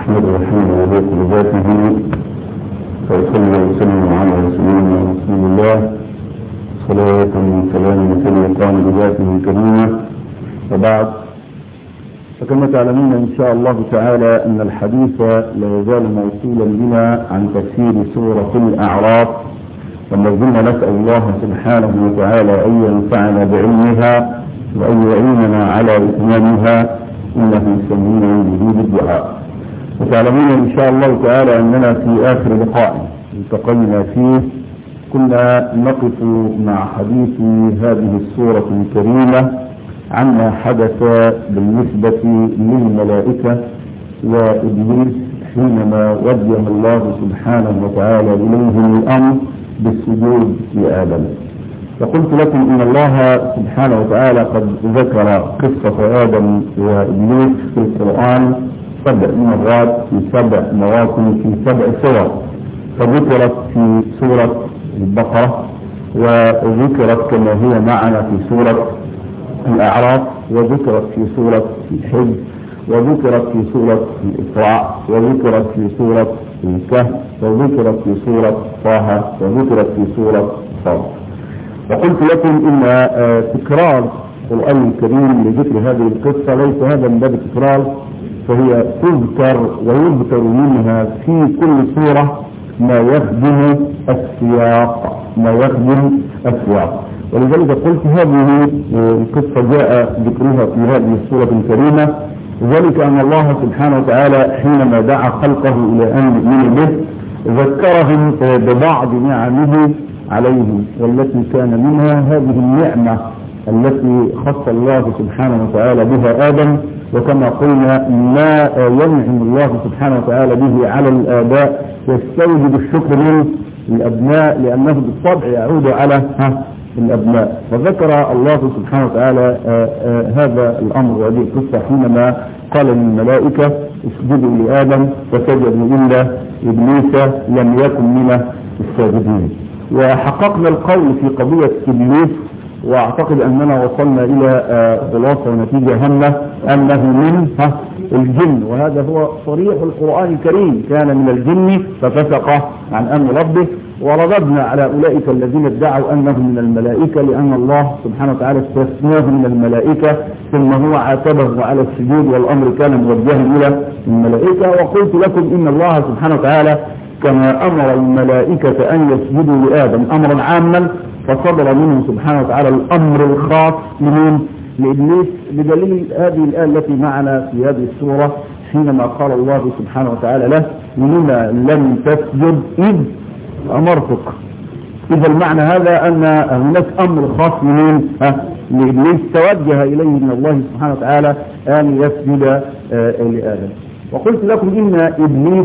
نحمده الحمد لله بذاته وصلى وسلم على رسولنا رسول الله صلاة وسلام تليقان بذاته الكريمة وبعد فكما تعلمون إن شاء الله تعالى أن الحديث لا يزال موصولا بنا عن تفسير سورة الأعراف وما زلنا نسأل الله سبحانه وتعالى أن ينفعنا بعلمها وأن يعيننا على إتمامها إنه سميع مجيب الدعاء وتعلمون إن شاء الله تعالى أننا في آخر لقاء التقينا فيه كنا نقف مع حديث هذه السورة الكريمة عما حدث بالنسبة للملائكة وإبليس حينما وجه الله سبحانه وتعالى إليهم الأمر بالسجود لآدم فقلت لكم إن الله سبحانه وتعالى قد ذكر قصة آدم وإبليس في القرآن سبع مرات في سبع مواطن في سبع سور فذكرت في سورة البقرة وذكرت كما هي معنا في سورة الأعراف وذكرت في سورة الحج وذكرت في سورة الإسراء وذكرت في سورة الكهف وذكرت في سورة طه وذكرت في سورة صاد وقلت لكم إن تكرار القرآن الكريم لذكر هذه القصة ليس هذا من باب التكرار فهي تذكر ويذكر منها في كل سورة ما يخدم السياق ما يخدم السياق ولذلك قلت هذه القصة جاء ذكرها في هذه السورة الكريمة ذلك أن الله سبحانه وتعالى حينما دعا خلقه إلى أن يؤمنوا به ذكرهم ببعض نعمه عليهم والتي كان منها هذه النعمة التي خص الله سبحانه وتعالى بها آدم وكما قلنا ما ينعم الله سبحانه وتعالى به على الآباء يستوجب الشكر من الأبناء لأنه بالطبع يعود على الأبناء وذكر الله سبحانه وتعالى آآ آآ هذا الأمر وهذه القصة حينما قال للملائكة اسجدوا لآدم فسجدوا إلا إبليس لم يكن من الساجدين وحققنا القول في قضية إبليس واعتقد اننا وصلنا الى خلاصه ونتيجه هامه انه من الجن وهذا هو صريح القران الكريم كان من الجن ففسق عن امر ربه ورددنا على اولئك الذين ادعوا انهم من الملائكه لان الله سبحانه وتعالى استثناه من الملائكه ثم هو عاتبه على السجود والامر كان موجها الى الملائكه وقلت لكم ان الله سبحانه وتعالى كما امر الملائكه ان يسجدوا لادم امرا عاما فصدر منه سبحانه وتعالى الأمر الخاص من لإبليس بدليل هذه الآية التي معنا في هذه السورة حينما قال الله سبحانه وتعالى له لما لم تسجد إذ أمرتك إذا المعنى هذا أن هناك أمر خاص من لإبليس توجه إليه من الله سبحانه وتعالى أن يسجد لآدم وقلت لكم إن إبليس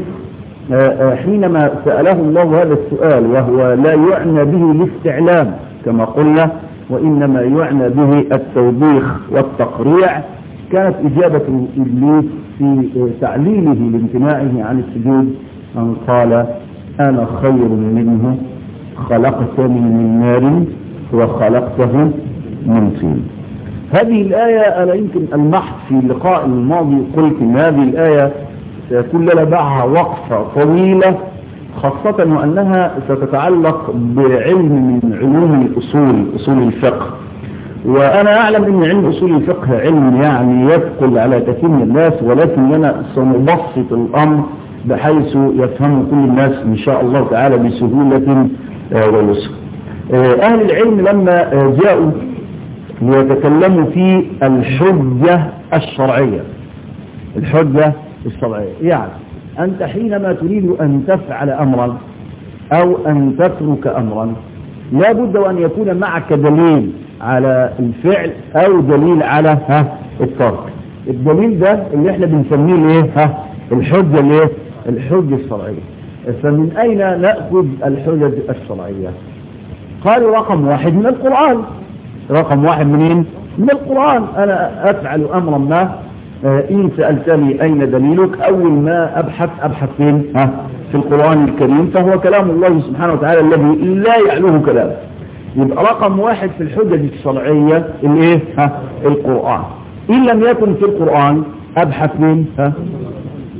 حينما سأله الله هذا السؤال وهو لا يعنى به الاستعلام كما قلنا وإنما يعنى به التوبيخ والتقريع كانت إجابة إبليس في تعليله لامتناعه عن السجود أن قال أنا خير منه خلقتني من نار وخلقته من طين هذه الآية أنا يمكن المحض في اللقاء الماضي قلت إن هذه الآية سيكون لنا معها وقفة طويلة خاصة وأنها ستتعلق بعلم من علوم الأصول أصول الفقه وأنا أعلم أن علم أصول الفقه علم يعني يثقل على كثير من الناس ولكننا سنبسط الأمر بحيث يفهم كل الناس إن شاء الله تعالى بسهولة ويسر أهل العلم لما جاءوا ليتكلموا في الحجة الشرعية الحجة الشرعية يعني أنت حينما تريد أن تفعل أمرا أو أن تترك أمرا لا بد وأن يكون معك دليل على الفعل أو دليل على ها الترك الدليل ده اللي احنا بنسميه ايه ها الحجة الايه الحجة الشرعية فمن أين نأخذ الحجج الشرعية قالوا رقم واحد من القرآن رقم واحد منين من القرآن أنا أفعل أمرا ما إن سألتني أين دليلك أول ما أبحث أبحث فين ها في القرآن الكريم فهو كلام الله سبحانه وتعالى الذي لا يعلوه كلام يبقى رقم واحد في الحجج الشرعية الايه ها القرآن إن لم يكن في القرآن أبحث من ها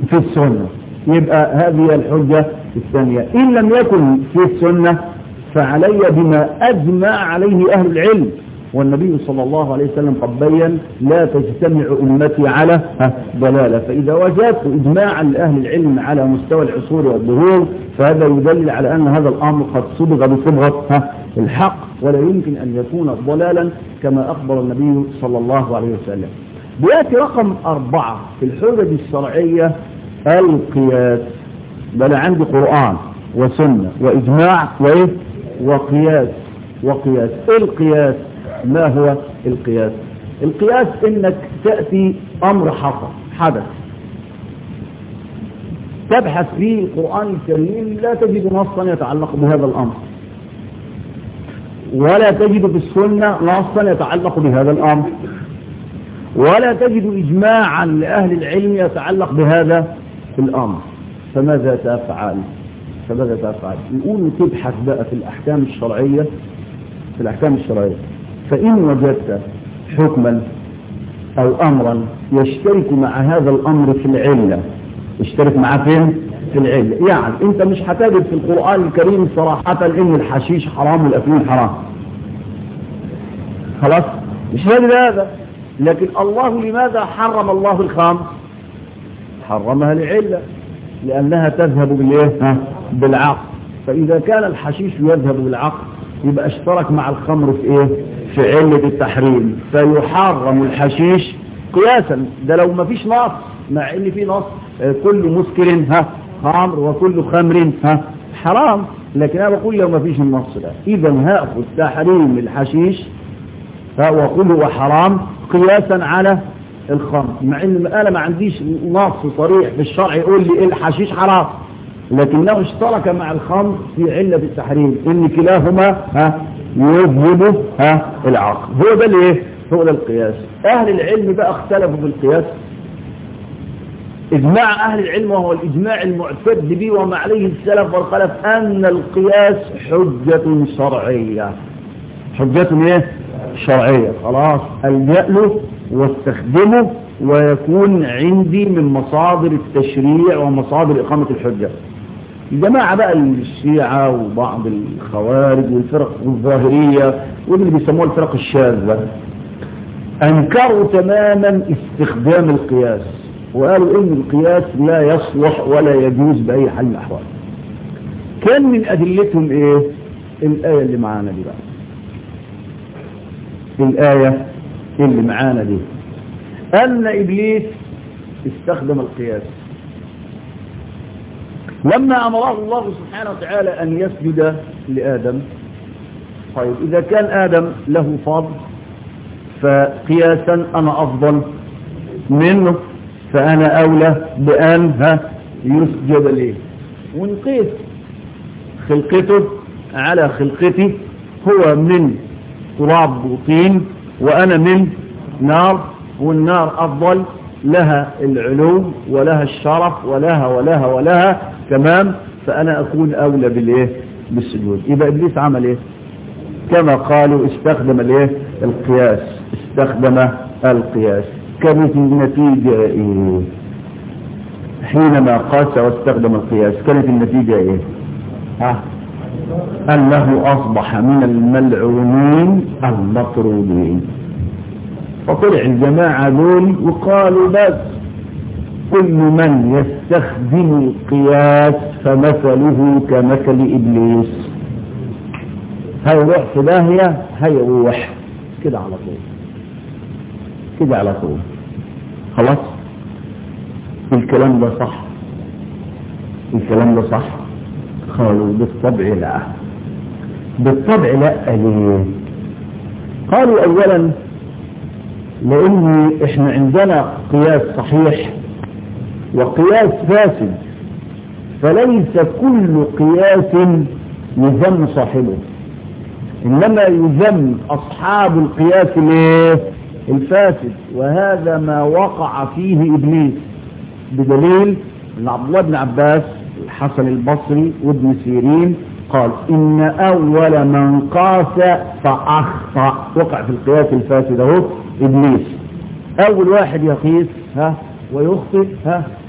في السنة يبقى هذه الحجة الثانية إن لم يكن في السنة فعلي بما أجمع عليه أهل العلم والنبي صلى الله عليه وسلم قد بين لا تجتمع أمتي على ضلالة فإذا وجدت إجماعا لأهل العلم على مستوى العصور والظهور فهذا يدلل على أن هذا الأمر قد صبغ بصبغة الحق ولا يمكن أن يكون ضلالا كما أخبر النبي صلى الله عليه وسلم بيأتي رقم أربعة في الحجج الشرعية القياس بل عندي قرآن وسنة وإجماع وإيه وقياس وقياس القياس ما هو القياس القياس انك تأتي امر حصل حدث تبحث في القرآن الكريم لا تجد نصا يتعلق بهذا الامر ولا تجد في السنة نصا يتعلق بهذا الامر ولا تجد اجماعا لأهل العلم يتعلق بهذا الامر فماذا تفعل فماذا تفعل يقول تبحث بقى في الاحكام الشرعية في الاحكام الشرعية فإن وجدت حكما أو أمرا يشترك مع هذا الأمر في العلة يشترك معاه فين؟ في العلة يعني أنت مش هتجد في القرآن الكريم صراحة إن الحشيش حرام والأفيون حرام خلاص مش هذا هذا لكن الله لماذا حرم الله الخمر حرمها لعلة لأنها تذهب بالإيه؟ بالعقل فإذا كان الحشيش يذهب بالعقل يبقى اشترك مع الخمر في ايه في علة التحريم فيحرم الحشيش قياسا ده لو ما فيش نص مع ان في نص كل مسكر ها خمر وكل خمر ها حرام لكن انا بقول لو ما فيش النص ده اذا هاخذ تحريم الحشيش وكله حرام قياسا على الخمر مع ان انا ما عنديش نص صريح في الشرع يقول لي إيه الحشيش حرام لكنه اشترك مع الخمر في علة التحريم ان كلاهما ها يذهب ها العقل هو ده الايه هو ده القياس اهل العلم بقى اختلفوا في القياس اجماع اهل العلم وهو الاجماع المعتد به وما عليه السلف والخلف ان القياس حجة شرعية حجة ايه شرعية خلاص الجأ له واستخدمه ويكون عندي من مصادر التشريع ومصادر إقامة الحجة الجماعة بقى الشيعة وبعض الخوارج والفرق الظاهرية واللي بيسموها الفرق الشاذة أنكروا تماما استخدام القياس وقالوا إن القياس لا يصلح ولا يجوز بأي حال من الأحوال كان من أدلتهم إيه الآية اللي معانا دي بقى الآية اللي معانا دي أن إبليس استخدم القياس لما أمره الله سبحانه وتعالى أن يسجد لآدم طيب إذا كان آدم له فضل فقياسا أنا أفضل منه فأنا أولى بأن يسجد ليه ونقيس خلقته على خلقتي هو من تراب وطين وأنا من نار والنار أفضل لها العلو ولها الشرف ولها ولها ولها تمام فأنا أكون أولى بالإيه بالسجود يبقى إبليس عمل إيه كما قالوا استخدم الإيه القياس استخدم القياس كانت النتيجة إيه حينما قاس واستخدم القياس كانت النتيجة إيه ها أنه أصبح من الملعونين المطرودين فطلع الجماعة دول وقالوا بس كل من يستخدم القياس فمثله كمثل إبليس هيروح في داهية هيروح كده على طول كده على طول خلاص الكلام ده صح الكلام ده صح قالوا بالطبع لا بالطبع لا ليه قالوا اولا لان احنا عندنا قياس صحيح وقياس فاسد فليس كل قياس يذم صاحبه انما يذم اصحاب القياس الايه الفاسد وهذا ما وقع فيه ابليس بدليل ان عبد الله بن عباس الحسن البصري وابن سيرين قال ان اول من قاس فاخطا وقع في القياس الفاسد اهو ابليس اول واحد يقيس ها ويخطئ ها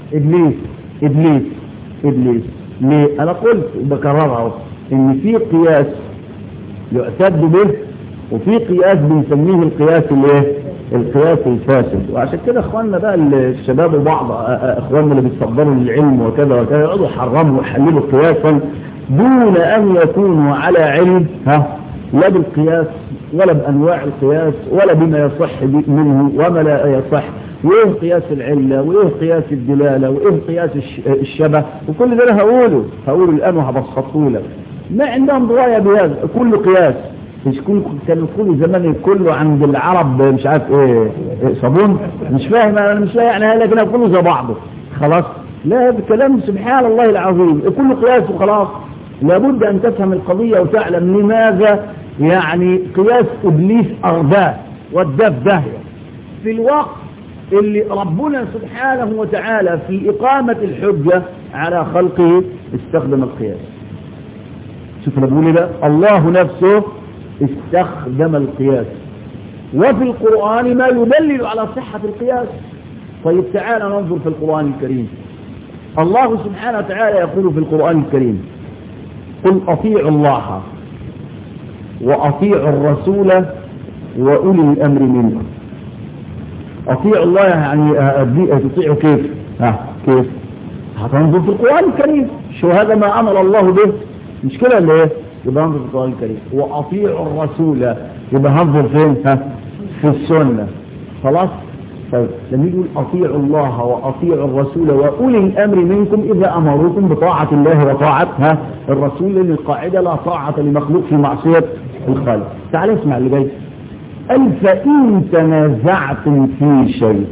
ابليس ابليس ابليس ليه انا قلت وبكررها اهو ان في قياس يعتد به وفي قياس بنسميه القياس الايه القياس الفاسد وعشان كده اخواننا بقى الشباب وبعض اخواننا اللي بيتصدروا للعلم وكذا وكذا يقعدوا يحرموا ويحللوا قياسا دون ان يكونوا على علم ها لا بالقياس ولا بانواع القياس ولا بما يصح منه وما لا يصح وايه قياس العلة وايه قياس الدلالة وايه قياس الشبه وكل ده انا هقوله هقوله الان وهبسطه لك ما عندهم رواية بهذا كل قياس مش كل كان كل زمان كله عند العرب مش عارف ايه, إيه صابون مش فاهم انا مش فاهم يعني لكن كله زي بعضه خلاص لا بكلام سبحان الله العظيم كل قياس وخلاص لابد ان تفهم القضية وتعلم لماذا يعني قياس ابليس ارداه وداه في داهيه في الوقت اللي ربنا سبحانه وتعالى في اقامة الحجة على خلقه استخدم القياس شوف انا بقول ده الله نفسه استخدم القياس وفي القرآن ما يدلل على صحة القياس طيب تعالى ننظر في القرآن الكريم الله سبحانه وتعالى يقول في القرآن الكريم قل أطيعوا الله وأطيعوا الرسول وأولي الأمر منكم أطيعوا الله يعني تطيعوا كيف ها كيف هتنظر في القرآن الكريم شو هذا ما أمر الله به مش كده اللي ايه يبقى انظر في القرآن الكريم وأطيعوا الرسول يبقى هنظر فين ها في السنة خلاص طيب لما يقول أطيعوا الله وأطيعوا الرسول وأولي الأمر منكم إذا أمروكم بطاعة الله وطاعة ها الرسول لأن القاعدة لا طاعة لمخلوق في معصية الخالق تعال اسمع اللي جاي قال فإن تنازعتم في شيء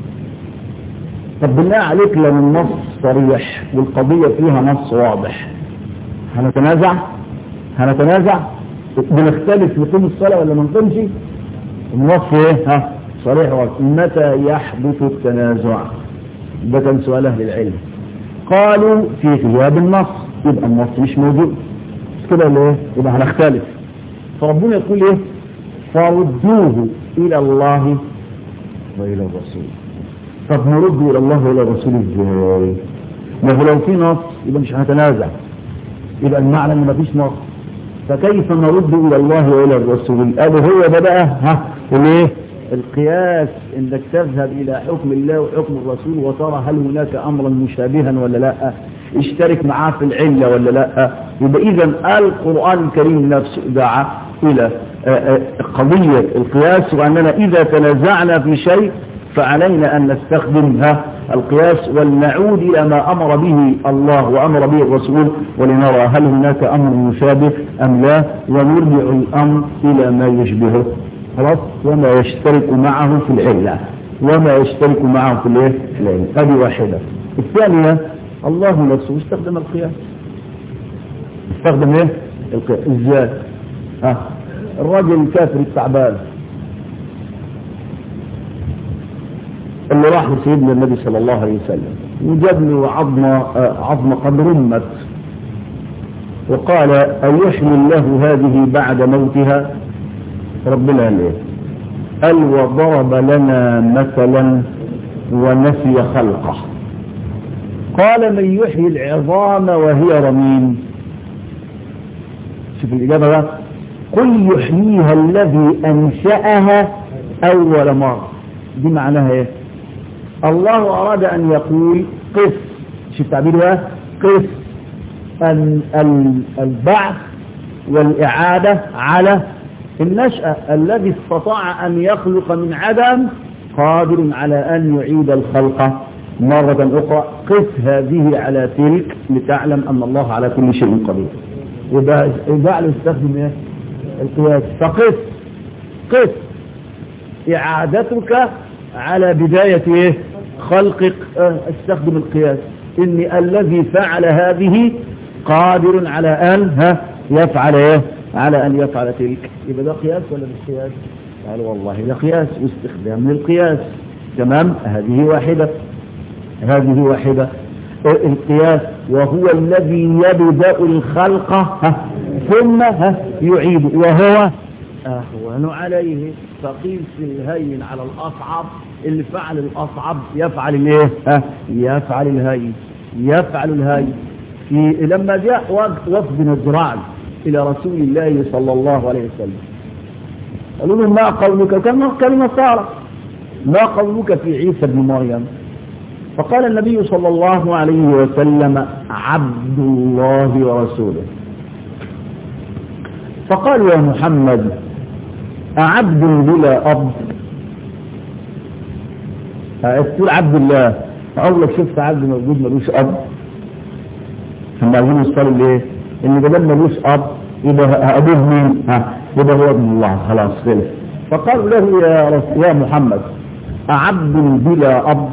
طب بالله عليك لو النص صريح والقضية فيها نص واضح هنتنازع هنتنازع بنختلف نقيم الصلاة ولا ما نقيمش النص ايه ها صريح واضح متى يحدث التنازع ده كان سؤال اهل العلم قالوا في غياب النص يبقى النص مش موجود مش كده ولا ايه يبقى هنختلف فربنا يقول ايه فردوه الى الله والى الرسول طب نرد الى الله والى الرسول ازاي ما هو لو في نص يبقى مش هنتنازع يبقى المعنى ان مفيش نص فكيف نرد الى الله والى الرسول قالوا هو ده بقى ها الايه القياس انك تذهب الى حكم الله وحكم الرسول وترى هل هناك امرا مشابها ولا لا اشترك معاه في العلة ولا لا يبقى اذا القرآن الكريم نفسه دعا الى قضية القياس واننا اذا تنازعنا في شيء فعلينا ان نستخدم القياس ولنعود الى ما امر به الله وامر به الرسول ولنرى هل هناك امر مشابه ام لا ونرجع الامر الى ما يشبهه خلاص وما يشترك معه في العلة وما يشترك معه في الايه في العلة هذه واحدة الثانية الله نفسه استخدم القياس استخدم ايه القياس ازاي ها الراجل الكافر التعبان اللي راح لسيدنا النبي صلى الله عليه وسلم وجاب له عظمة عظمة قد رمت وقال أيحيي الله هذه بعد موتها ربنا قال ايه قال وضرب لنا مثلا ونسي خلقه قال من يحيي العظام وهي رميم شوف الإجابة بقى قل يحييها الذي أنشأها أول مرة دي معناها ايه الله أراد أن يقول قس شو التعبير بقى قس البعث والإعادة على النشأة الذي استطاع أن يخلق من عدم قادر على أن يعيد الخلق مرة أخرى قس هذه على تلك لتعلم أن الله على كل شيء قدير يبقى يجعل يستخدم ايه القياس فقس قس إعادتك على بداية ايه خلقك اه استخدم القياس إن الذي فعل هذه قادر على أن ها يفعل ايه على أن يفعل تلك يبقى ده قياس ولا مش قياس قال والله ده قياس واستخدام للقياس تمام هذه واحدة هذه واحدة القياس وهو الذي يبدأ الخلق ها ثم ها يعيد وهو أهون يهون عليه فقيس الهين على الأصعب اللي فعل الأصعب يفعل الايه ها يفعل الهين يفعل الهين في لما جاء وفد نجران إلى رسول الله صلى الله عليه وسلم قالوا له ما قولك كما كلمة صارت ما قولك في عيسى بن مريم فقال النبي صلى الله عليه وسلم عبد الله ورسوله فقال يا محمد أعبد بلا أب تقول عبد الله أول شفت عبد موجود ملوش أب ثم عايزين يوصلوا ليه؟ إن ده ملوش أب يبقى أبوه مين؟ ها يبقى هو ابن الله خلاص خلص فقال له يا رس... يا محمد أعبد بلا أب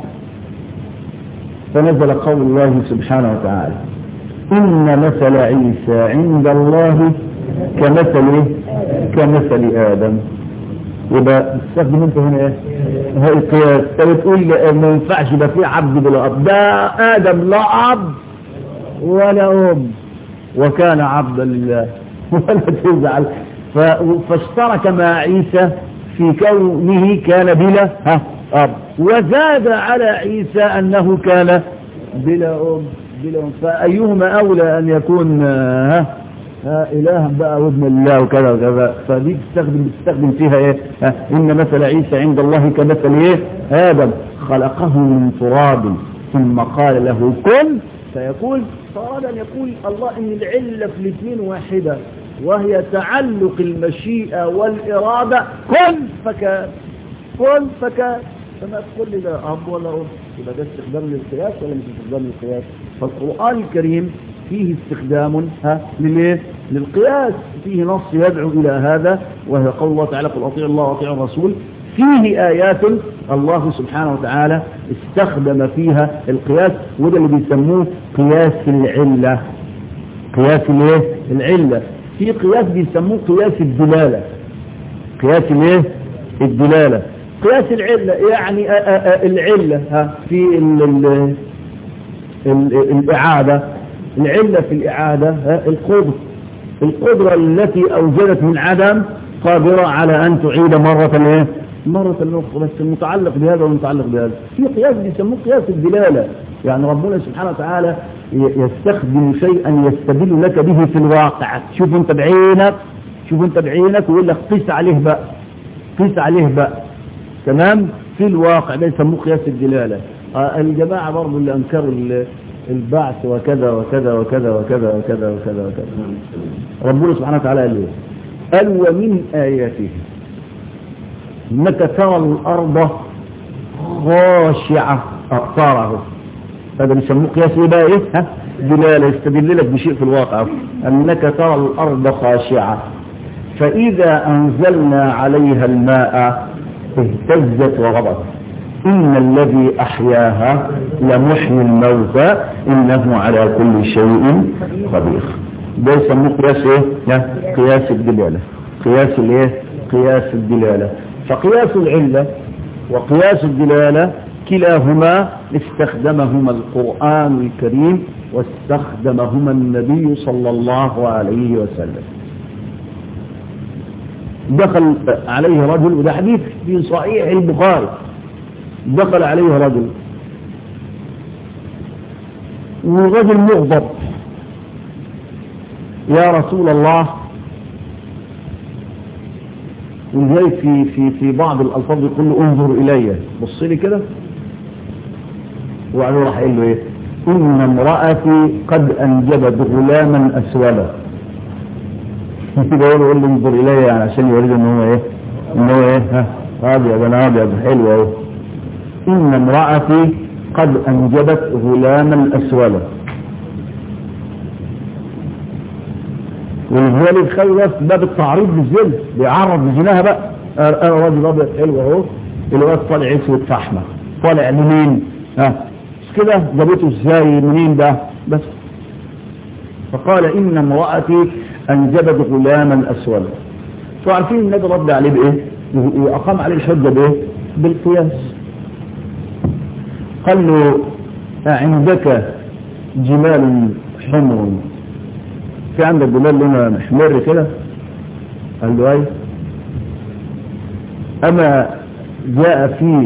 فنزل قول الله سبحانه وتعالى إن مثل عيسى عند الله كمثل كمثل آدم يبقى تستخدم انت هنا ايه هاي القياس انت بتقول ما ينفعش يبقى في عبد بلا اب ده ادم لا اب ولا ام وكان عبدا لله ولا تزعل فاشترك مع عيسى في كونه كان بلا ها اب وزاد على عيسى انه كان بلا ام بلا ام فايهما اولى ان يكون ها إله بقى وابن الله وكذا وكذا فدي تستخدم بتستخدم فيها ايه ها إن مثل عيسى عند الله كمثل ايه آدم خلقه من تراب ثم قال له كن فيقول فأراد أن يقول الله إن العلة في الاثنين واحدة وهي تعلق المشيئة والإرادة كن فكان كن فكان فما تقول لي لا أب ولا أم يبقى ده استخدام للقياس ولا مش استخدام للقياس فالقرآن الكريم فيه استخدام ها للايه للقياس فيه نص يدعو إلى هذا وهي قول الله تعالى قل أطيع الله وأطيع الرسول فيه آيات الله سبحانه وتعالى استخدم فيها القياس وده اللي بيسموه قياس العلة قياس الايه العلة في قياس بيسموه قياس الدلالة قياس الايه الدلالة قياس العلة يعني العلة ها في ال ال ال الإعادة العلة في الإعادة القدرة القدرة التي أوجدت من عدم قادرة على أن تعيد مرة ايه مرة أخرى بس المتعلق بهذا والمتعلق بهذا في قياس بيسموه قياس الدلالة يعني ربنا سبحانه وتعالى يستخدم شيئا يستدل لك به في الواقع شوف انت بعينك شوف انت بعينك ويقول لك قيس عليه بقى قيس عليه بقى تمام في الواقع ده يسموه قياس الدلالة آه الجماعة برضو اللي أنكروا البعث وكذا وكذا وكذا وكذا وكذا وكذا وكذا ربنا سبحانه وتعالى قال ايه قال ومن آياته انك ترى الارض خاشعة اقطاره هذا بيسموه قياس ايه بقى ايه ها دلالة يستدل لك بشيء في الواقع انك ترى الارض خاشعة فاذا انزلنا عليها الماء اهتزت وربت إن الذي أحياها لمحيي الموتى إنه على كل شيء قدير ده يسموه قياس ايه قياس الدلالة قياس الايه قياس الدلالة فقياس العلة وقياس الدلالة كلاهما استخدمهما القرآن الكريم واستخدمهما النبي صلى الله عليه وسلم دخل عليه رجل وده حديث في صحيح البخاري دخل عليه رجل ورجل مغضب يا رسول الله وجاي في في في بعض الالفاظ يقول له انظر الي بص لي كده وبعدين راح قال له ايه ان امراتي قد انجبت غلاما اسودا كده يقول له انظر الي يعني عشان يوريك ان هو ايه ان هو ايه ها ابيض انا ابيض حلو اهو إن امرأتي قد أنجبت غلاما أسولا ولذلك خلى في باب التعريض بالزنا بيعرض لزناها بقى أنا راجل أبيض حلو أهو الواد طالع اسود فحمة طالع منين؟ ها مش كده جابته ازاي منين ده؟ بس فقال إن امرأتي أنجبت غلاما أسولا فعارفين النبي رد عليه بإيه؟ وأقام عليه الحجة بإيه؟ بالقياس قال له عندك جمال حمر في عندك جمال لونها محمر كده قال له اي أما جاء في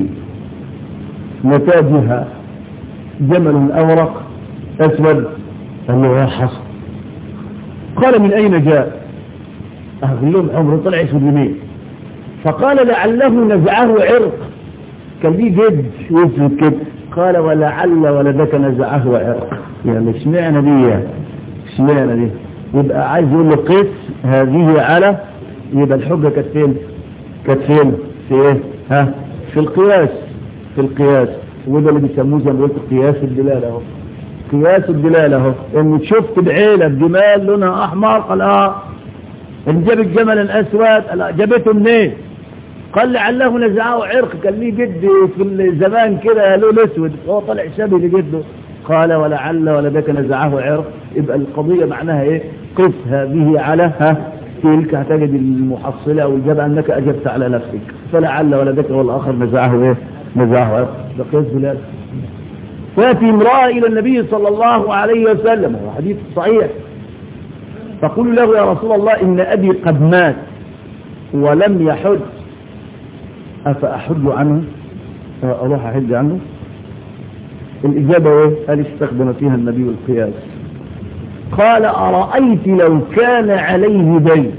نتاجها جمل أورق أسود قال له يا حصر قال من أين جاء أقول لهم عمره طلع اسود يمين فقال لعله نزعه عرق كان ليه جد يسود كده قال ولعل ولدك نزعه عرق يعني اشمعنى دي اشمعنى دي يبقى عايز يقول له قس هذه على يبقى الحجة كانت فين كانت فين في ايه ها في القياس في القياس وده اللي بيسموه زي ما قلت قياس الدلالة اهو قياس الدلالة اهو ان شفت بعيلة جمال لونها احمر قال اه ان جاب الجمل الاسود قال جابته منين قال لعله نزعه عرق كان ليه جد في الزمان كده لون اسود هو طلع شبه لجده قال ولعل ولدك نزعه عرق يبقى القضية معناها ايه قس هذه على ها تلك هتجد المحصلة او الجاب انك اجبت على نفسك فلعل ولدك والاخر نزعه ايه نزعه عرق ده قياس بلاد تأتي امرأة الى النبي صلى الله عليه وسلم وهو حديث صحيح تقول له يا رسول الله ان ابي قد مات ولم يحج افاحج عنه اروح احج عنه الإجابة ايه قال استخدم فيها النبي القياس قال أرأيت لو كان عليه دين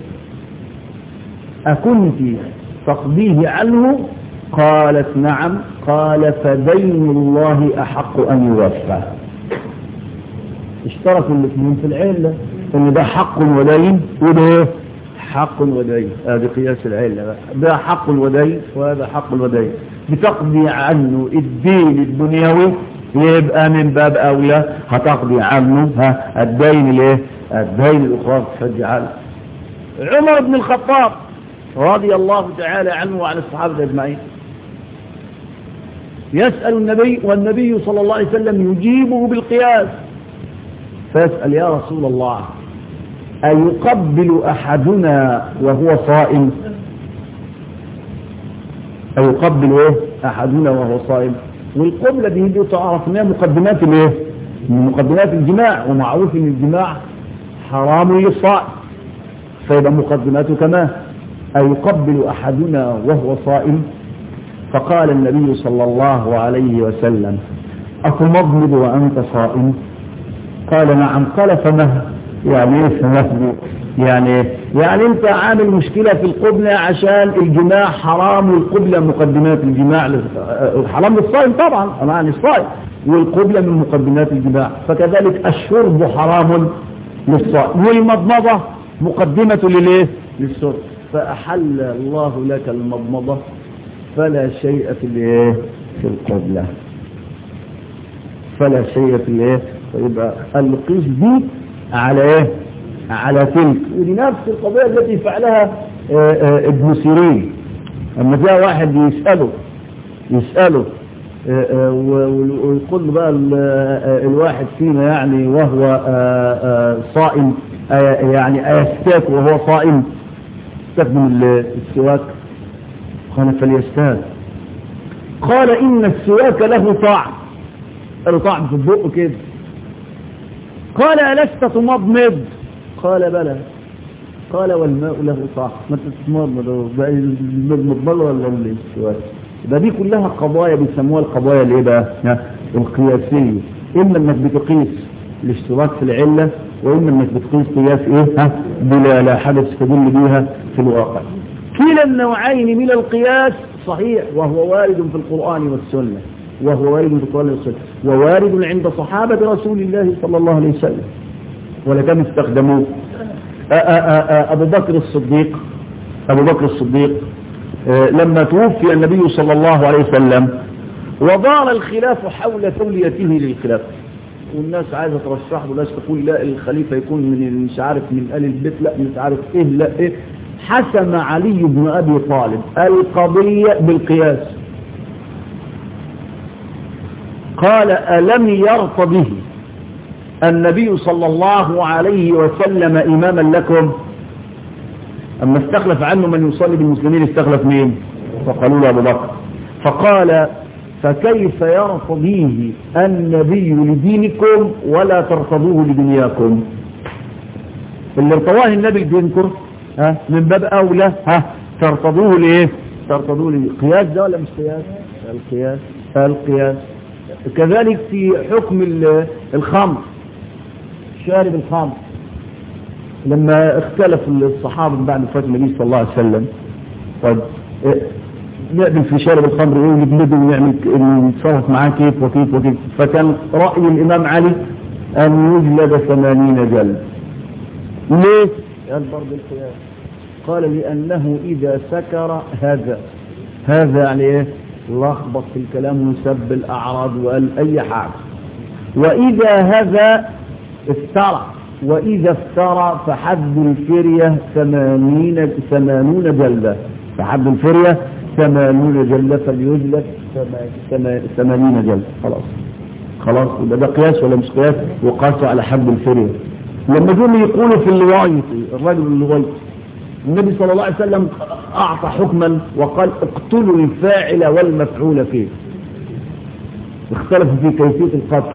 أكنت تقضيه عنه قالت نعم قال فدين الله أحق أن يوفى اشتركوا الاثنين في العلة ان ده حق ودين وده ايه حق ودين هذا قياس العلة بقى. ده حق ودين وهذا حق ودين بتقضي عنه الدين الدنيوي يبقى من باب أولى هتقضي عنه ها الدين الايه الدين الأخرى تفجع عمر بن الخطاب رضي الله تعالى عنه وعن الصحابة أجمعين يسأل النبي والنبي صلى الله عليه وسلم يجيبه بالقياس فيسأل يا رسول الله أيقبل أحدنا وهو صائم أيقبل إيه أحدنا وهو صائم والقبلة دي دي تعرف انها مقدمات الايه من مقدمات الجماع ومعروف ان الجماع حرام للصائم فيبقى مقدماته كمان أيقبل أحدنا وهو صائم فقال النبي صلى الله عليه وسلم أتمضمض وأنت صائم قال نعم قال فما يعني ايه فمهدو يعني يعني انت عامل مشكلة في القبلة عشان الجماع حرام والقبلة مقدمات الجماع حرام للصائم طبعا يعني الصائم والقبلة من مقدمات الجماع فكذلك الشرب حرام للصائم والمضمضة مقدمة لليه للشرب فأحل الله لك المضمضة فلا شيء في الايه في القبلة فلا شيء في الايه فيبقى القيس دي على ايه على تلك ودي نفس القضية التي فعلها آآ آآ ابن سيرين اما جاء واحد يسأله يسأله ويقول له بقى الواحد فينا يعني وهو آآ صائم يعني أيستاك وهو صائم استخدم السواك قال فليستاك قال إن السواك له طعم له طعم في البق كده قال ألست تمضمض قال بلى قال والماء له طعم ما تتمضمض بقى المضمض ولا السواك ده دي كلها قضايا بيسموها القضايا الايه بقى القياسيه اما انك بتقيس الاشتراك في العله واما انك بتقيس قياس ايه ها بلا لا حاجه تستدل بيها في الواقع كلا النوعين من القياس صحيح وهو وارد في القران والسنه وهو وارد في القران والسنه ووارد عند صحابه رسول الله صلى الله عليه وسلم ولكم استخدموه ابو بكر الصديق ابو بكر الصديق لما توفي النبي صلى الله عليه وسلم ودار الخلاف حول توليته للخلاف والناس عايزة ترشح له ناس تقول لا الخليفة يكون من مش عارف من آل البيت لا مش عارف ايه لا ايه حسم علي بن ابي طالب القضية بالقياس قال ألم يرط به النبي صلى الله عليه وسلم إماما لكم أما استخلف عنه من يصلي بالمسلمين استخلف مين فقالوا له أبو بكر فقال فكيف يرتضيه النبي لدينكم ولا ترتضوه لدنياكم اللي ارتضاه النبي لدينكم ها من باب أولى ها ترتضوه لإيه ترتضوا لي قياس ده ولا مش قياس القياس القياس كذلك في حكم الخمر شارب الخمر لما اختلف الصحابة بعد وفاة النبي صلى الله عليه وسلم طيب نعمل في شارب الخمر ايه ونجلده ونعمل نتصرف معاه كيف وكيف وكيف فكان رأي الإمام علي أن يجلد ثمانين جلد ليه؟ قال برضه القياس قال لأنه إذا سكر هذا هذا يعني ايه لخبط في الكلام وسب الأعراض وقال أي حاجة وإذا هذا افترى وإذا افترى فحد الفرية ثمانين ثمانون جلدة فحد الفرية ثمانون جلدة فليجلد ثمانين جلدة خلاص خلاص يبقى ده قياس ولا مش قياس وقاسوا على حد الفرية لما جم يقولوا في اللوايطي الرجل اللوايطي النبي صلى الله عليه وسلم أعطى حكما وقال اقتلوا الفاعل والمفعول فيه اختلفوا في كيفية القتل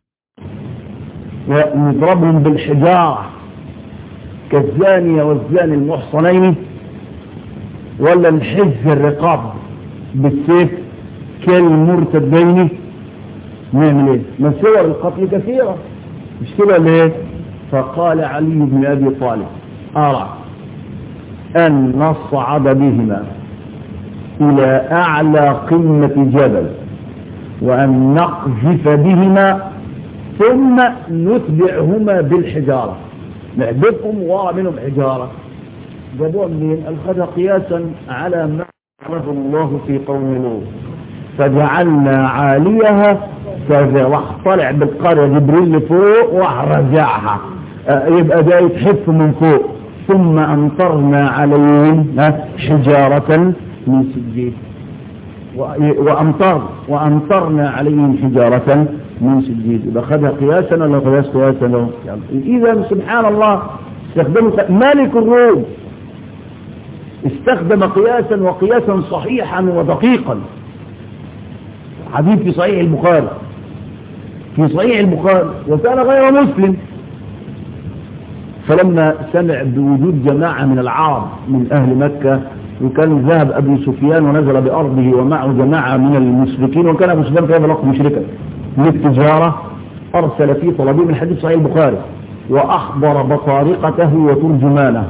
ونضربهم بالحجارة كالزانية والزاني المحصنين ولا نحز الرقاب بالسيف كالمرتدين نعمل ايه ما صور القتل كثيرة مش كده ليه فقال علي بن ابي طالب ارى ان نصعد بهما الى اعلى قمة جبل وان نقذف بهما ثم نتبعهما بالحجارة نعبدهم ورا منهم حجارة جابوها منين أخذها قياسا على ما عرف الله في قوم نوح فجعلنا عاليها راح طلع بالقرية جبريل لفوق وراح رجعها يبقى ده يتحف من فوق ثم أمطرنا عليهم حجارة من سجيل وأمطر وأمطرنا عليهم حجارة من سجيل يبقى خدها قياسا ولا قياس قياسا له إذا سبحان الله استخدموا مالك الروم استخدم قياسا وقياسا صحيحا ودقيقا حديث في صحيح البخاري في صحيح البخاري وكان غير مسلم فلما سمع بوجود جماعة من العرب من أهل مكة وكان ذهب أبو سفيان ونزل بأرضه ومعه جماعة من المشركين وكان أبو سفيان في هذا الوقت مشركا للتجارة أرسل في طلبه من حديث صحيح البخاري وأخبر بطارقته وترجمانه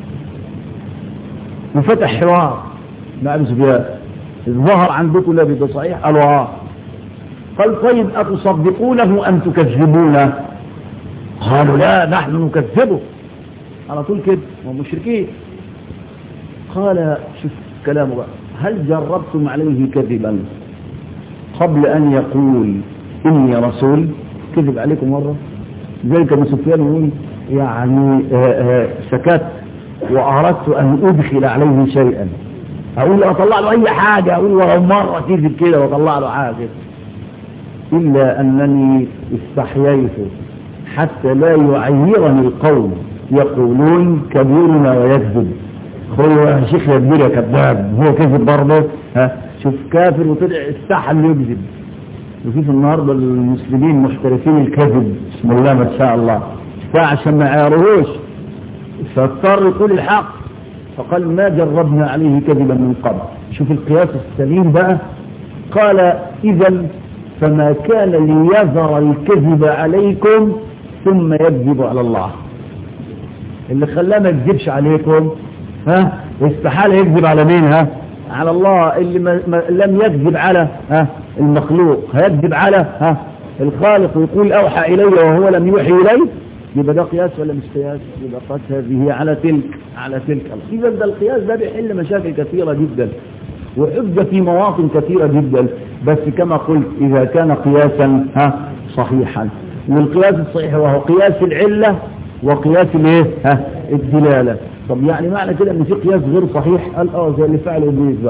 وفتح حوار مع أبو سفيان الظهر عندكم لا ده صحيح قالوا آه قال طيب أتصدقونه أم تكذبونه قالوا لا نحن نكذبه على طول كده ومشركين قال شوف كلامه بقى هل جربتم عليه كذبا قبل أن يقول إني رسول كذب عليكم مرة زي كما سفيان يقول يعني آآ آآ سكت وأردت أن أدخل عليه شيئا أقول أطلع له أي حاجة أقول ولو مرة كذب كده وأطلع له حاجة إلا أنني استحييت حتى لا يعيرني القوم يقولون كبيرنا ويكذب هو يا شيخ يا كبير يا كذاب هو كذب برضه ها شوف كافر وطلع استحل يكذب وفي النهارده المسلمين محترفين الكذب بسم الله ما شاء الله عشان ما يعيروهوش فاضطر يقول الحق فقال ما جربنا عليه كذبا من قبل شوف القياس السليم بقى قال اذا فما كان ليذر الكذب عليكم ثم يكذب على الله اللي خلاه ما يكذبش عليكم ها استحال يكذب على مين ها على الله اللي ما ما لم يكذب على ها المخلوق هيكذب على ها الخالق ويقول اوحى الي وهو لم يوحي الي يبقى ده قياس ولا مش قياس يبقى قد هذه على تلك على تلك اذا ده القياس ده بيحل مشاكل كثيره جدا وحجه في مواطن كثيره جدا بس كما قلت اذا كان قياسا ها صحيحا والقياس الصحيح وهو قياس العله وقياس الايه ها الدلاله طب يعني معنى كده ان في قياس غير صحيح قال اه زي اللي فعله ابليس بقى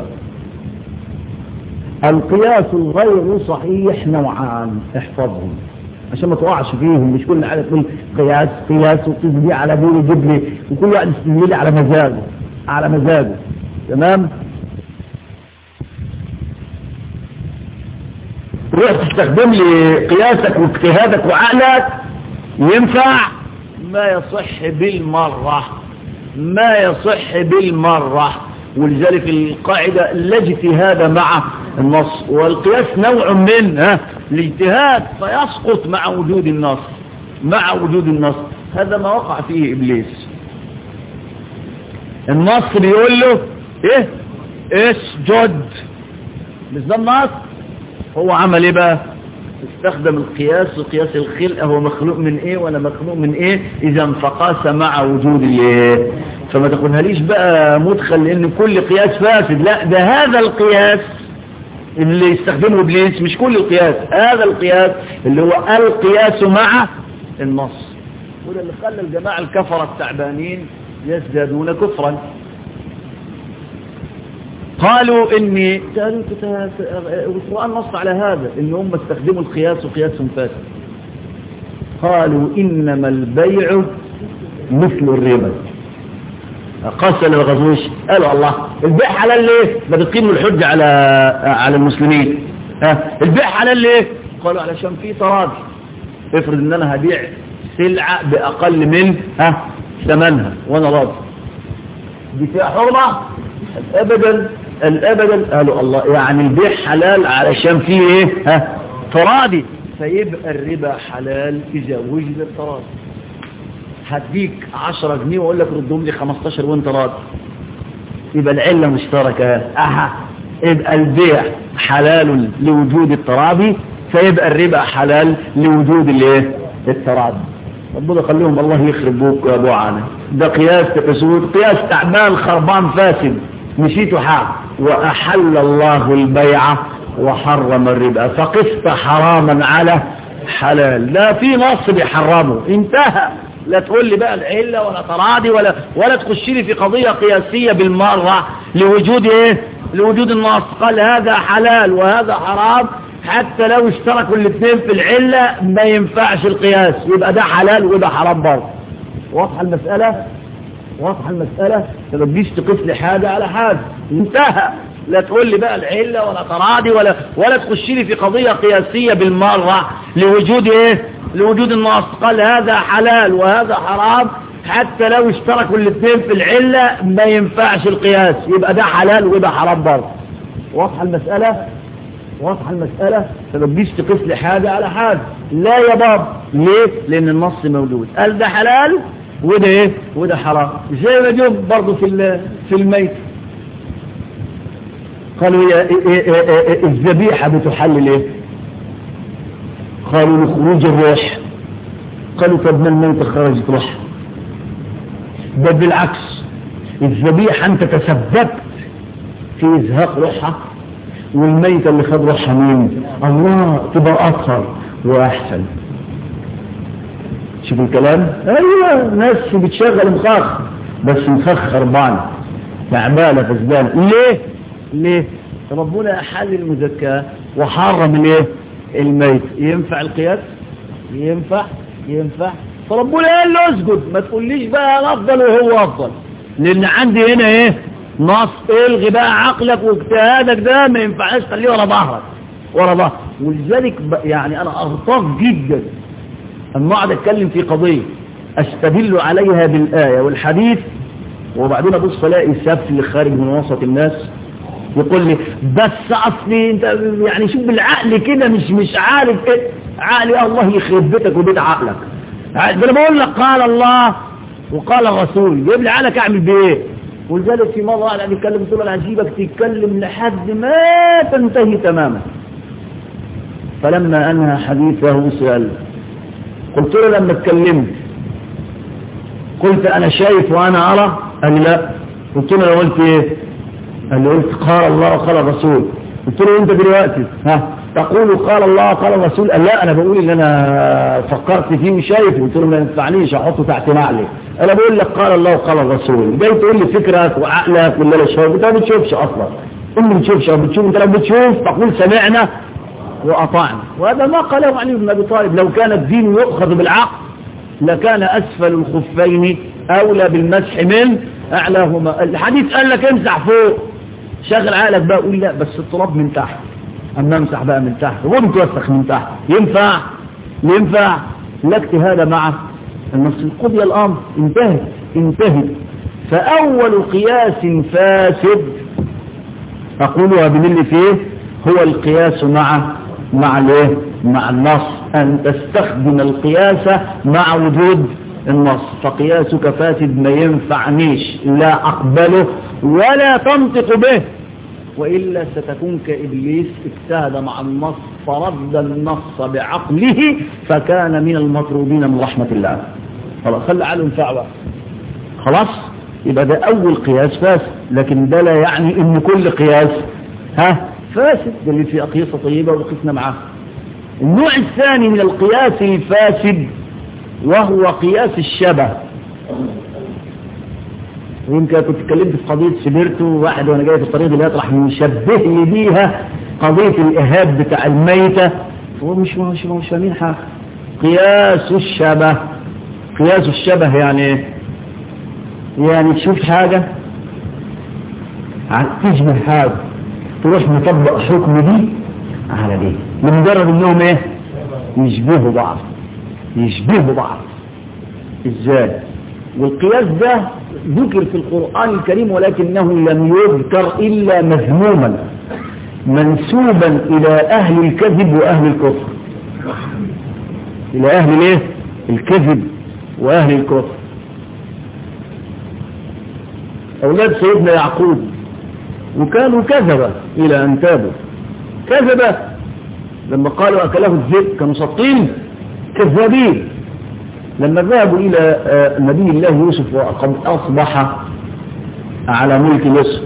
القياس الغير صحيح نوعان احفظهم عشان ما تقعش فيهم مش كل حاجه تقول قياس قياس وقيس دي على دول يجيب لي وكل واحد يستدل على مزاجه على مزاجه تمام تروح تستخدم لي قياسك واجتهادك وعقلك ينفع ما يصح بالمره ما يصح بالمرة ولذلك القاعدة لا اجتهاد مع النص والقياس نوع من ها الاجتهاد فيسقط مع وجود النص مع وجود النص هذا ما وقع فيه إبليس النص بيقول له ايه اسجد مش ده النص هو عمل ايه بقى استخدم القياس وقياس الخلق هو مخلوق من ايه وانا مخلوق من ايه اذا فقاس مع وجود الايه فما تقولهاليش بقى مدخل لان كل قياس فاسد لا ده هذا القياس اللي يستخدمه ابليس مش كل القياس هذا القياس اللي هو القياس مع النص وده اللي خلى الجماعة الكفرة التعبانين يزدادون كفرا قالوا اني والقرآن نص على هذا ان هم استخدموا القياس وقياسهم فاسد قالوا انما البيع مثل الربا قاسل الغزوش قالوا الله البيع حلال ليه ما بتقيموا الحج على على المسلمين ها البيع حلال ليه قالوا علشان في تراضي افرض ان انا هبيع سلعة باقل من ها ثمنها وانا راضي دي فيها حرمة ابدا الابدا قالوا الله يعني البيع حلال علشان فيه ايه ها تراضي فيبقى الربا حلال اذا وجد التراضي هديك 10 جنيه واقول لك ردهم لي 15 وانت راضي يبقى العله مشتركه اها يبقى البيع حلال لوجود التراضي فيبقى الربا حلال لوجود الايه التراضي ربنا خليهم الله يخرب بوك يا ابو عانى ده قياس تكسود قياس تعبان خربان فاسد مشيتوا حق واحل الله البيع وحرم الربا فقست حراما على حلال لا في نص بيحرمه انتهى لا تقول لي بقى العلة ولا تراضي ولا ولا تخش لي في قضية قياسية بالمرة لوجود ايه لوجود النص قال هذا حلال وهذا حرام حتى لو اشتركوا الاثنين في العلة ما ينفعش القياس يبقى ده حلال وده حرام برضه واضحة المسألة واضحة المسألة ما تجيش تقيس لي حاجة على حاجة انتهى لا تقول لي بقى العلة ولا تراضي ولا ولا تخش لي في قضية قياسية بالمرة لوجود ايه لوجود النص قال هذا حلال وهذا حرام حتى لو اشتركوا الاثنين في العلة ما ينفعش القياس يبقى ده حلال وده حرام برضه واضحة المسألة واضحة المسألة فما تجيش تقيس لي حاجة على حاجة لا يا باب ليه لان النص موجود قال ده حلال وده ايه وده حرام زي ما جم برضه في في الميت قالوا يا الذبيحة بتحلل ايه قالوا لخروج الروح قالوا طب ما الميت خرجت روح ده بالعكس الذبيحة انت تسببت في ازهاق روحها والميت اللي خد روحها مين الله تبقى اطهر واحسن شوف الكلام ايوه ناس بتشغل مخاخ بس مخاخ خربان تعبانه فسدان ليه ليه ربنا حل المزكاه وحرم الايه الميت ينفع القياس ينفع ينفع فربنا قال له اسجد ما تقوليش بقى انا افضل وهو افضل لان عندي هنا ايه نص الغي بقى عقلك واجتهادك ده ما ينفعش خليه ورا ظهرك ورا ظهرك ولذلك يعني انا اغتاظ جدا اما اقعد اتكلم في قضيه استدل عليها بالايه والحديث وبعدين ابص الاقي سفل خارج من وسط الناس يقول لي بس اصلي انت يعني شوف بالعقل كده مش مش عارف ايه عقلي الله يخرب بيتك وبيت عقلك ده انا بقول لك قال الله وقال الرسول جيب لي عقلك اعمل بايه ولذلك في مرة أنا بيتكلم قلت له أنا هجيبك تتكلم لحد ما تنتهي تماما فلما أنهى حديثه سأل قلت له لما اتكلمت قلت أنا شايف وأنا أرى قال لي لا قلت له أنا قلت إيه قال لي قلت قال الله وقال الرسول قلت له أنت دلوقتي ها تقول قال الله وقال الرسول قال لا أنا بقول إن أنا فكرت فيه وشايف قلت له ما ينفعنيش أحطه تحت نعلي انا بقول لك قال الله وقال الرسول جاي تقول لي فكرك وعقلك ولا لا شايف انت ما بتشوفش اصلا انت ما بتشوفش او بتشوف انت لو بتشوف تقول سمعنا واطعنا وهذا ما قاله علي بن ابي طالب لو كان الدين يؤخذ بالعقل لكان اسفل الخفين اولى بالمسح من اعلاهما الحديث قال لك امسح فوق شغل عقلك بقى قول لا بس التراب من تحت اما امسح بقى من تحت وانت توسخ من تحت ينفع ينفع لا اجتهاد معه النص قضي الامر انتهت انتهت فأول قياس فاسد أقولها بملي فيه هو القياس مع مع الايه مع النص أن تستخدم القياس مع وجود النص فقياسك فاسد ما ينفعنيش لا أقبله ولا تنطق به وإلا ستكون كإبليس اجتهد مع النص فرد النص بعقله فكان من المطرودين من رحمة الله خلاص خلي عقله ينفع بقى خلاص يبقى ده أول قياس فاسد لكن ده لا يعني إن كل قياس ها فاسد ده اللي في أقيسة طيبة وقسنا معاه النوع الثاني من القياس الفاسد وهو قياس الشبه ويمكن كنت اتكلمت في قضية سبيرتو واحد وانا جاي في الطريق اللي راح يشبه لي بيها قضية الإهاب بتاع الميتة هو مش مش مش فاهمين حاجة قياس الشبه قياس الشبه يعني ايه؟ يعني تشوف حاجة تشبه حاجة تروح مطبق حكم دي على دي لمجرد انهم ايه يشبهوا بعض يشبهوا بعض ازاي والقياس ده ذكر في القرآن الكريم ولكنه لم يذكر إلا مذموما منسوبا إلى أهل الكذب وأهل الكفر إلى أهل الايه الكذب وأهل الكفر أولاد سيدنا يعقوب وكانوا كذبة إلى أن تابوا كذبة لما قالوا أكله الذئب كانوا سطين كذابين لما ذهبوا إلى نبي الله يوسف وقد أصبح على ملك مصر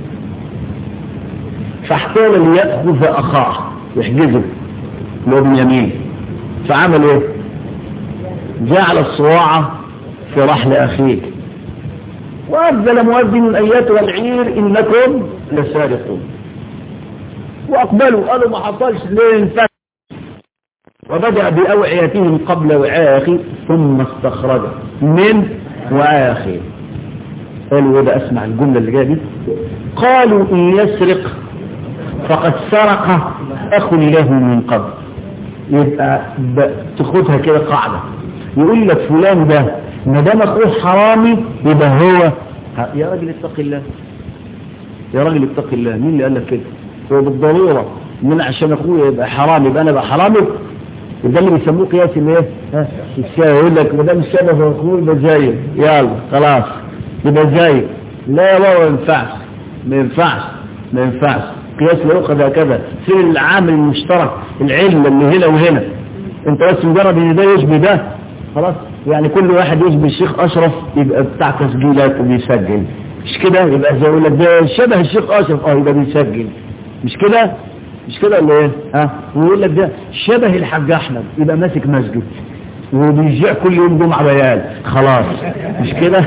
فاحتال ليأخذ أخاه يحجزه له بنيامين فعمل ايه جعل الصواعة في رحل أخيه وأذن مؤذن أياتها العير إنكم لسارقون وأقبلوا قالوا ما حصلش ليه انفتح وبدأ بأوعيتهم قبل وعاء أخي ثم استخرج من وعاء أخي قالوا وده أسمع الجملة اللي جاية دي قالوا إن يسرق فقد سرق أخ له من قبل يبقى تاخدها كده قاعدة يقول لك فلان ده ما دام اخوه حرامي يبقى هو يا راجل اتق الله يا راجل اتق الله مين اللي قال لك كده هو بالضرورة من عشان اخوه يبقى حرامي يبقى انا بقى حرامي ده اللي بيسموه قياس الايه الشاي يقول لك ما دام الشبه اخوه يبقى زيه يلا خلاص يبقى زيه لا يا بابا ما ينفعش ما ينفعش ما ينفعش قياس لا يؤخذ هكذا فين العامل المشترك العلة اللي هنا وهنا انت بس مجرد ان ده يشبه ده خلاص يعني كل واحد يشبه الشيخ اشرف يبقى بتاع تسجيلات وبيسجل مش كده يبقى زي يقول لك ده شبه الشيخ اشرف اه يبقى بيسجل مش كده مش كده ولا ايه ها ويقول لك ده شبه الحاج احمد يبقى ماسك مسجد وبيجيع كل يوم جمعة بيان خلاص مش كده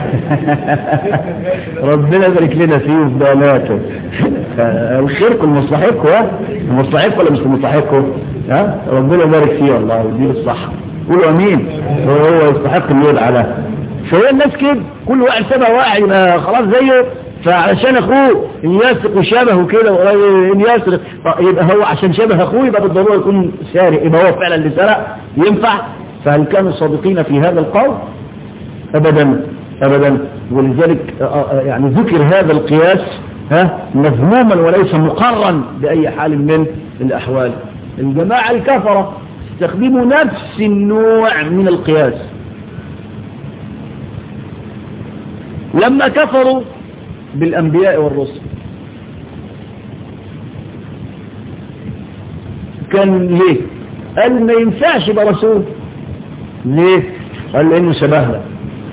ربنا يبارك لنا فيه وفي بياناته الخير كل مصلحتكم ها مصلحتكم ولا مش مصلحتكم ها ربنا يبارك فيه والله ويديله الصحة قولوا امين هو يستحق ان يدعى له فهي الناس كده كل واحد شبه واحد يبقى خلاص زيه فعشان اخوه ان يسرق وشبهه كده ان يسرق يبقى هو عشان شبه اخوه يبقى بالضروره يكون سارق يبقى هو فعلا اللي سرق ينفع فهل كانوا صادقين في هذا القول ابدا ابدا ولذلك يعني ذكر هذا القياس ها مذموما وليس مقرا باي حال من الاحوال الجماعه الكفره استخدموا نفس النوع من القياس لما كفروا بالأنبياء والرسل كان ليه قال ما ينفعش يبقى رسول ليه قال لأنه شبهنا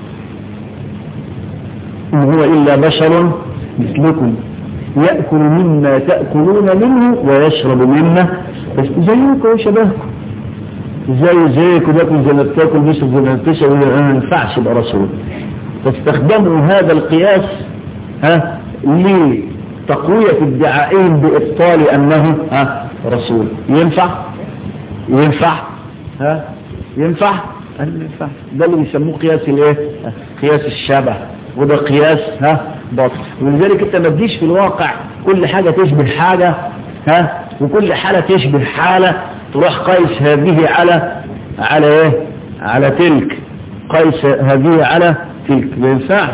إن هو إلا بشر مثلكم يأكل مما تأكلون منه ويشرب مما بس زيكم وشبهكم زي زيك وباكل زي ما بتاكل بيشرب زي ما بتشرب ما ينفعش يبقى رسول فاستخدموا هذا القياس ها لتقوية ادعائهم بإبطال أنه ها رسول ينفع ينفع ها ينفع ينفع ده اللي بيسموه قياس الايه قياس الشبه وده قياس ها باطل ولذلك انت ما تجيش في الواقع كل حاجة تشبه حاجة ها وكل حالة تشبه حالة تروح قيس هذه على على ايه على تلك قيس هذه على تلك ما ينفعش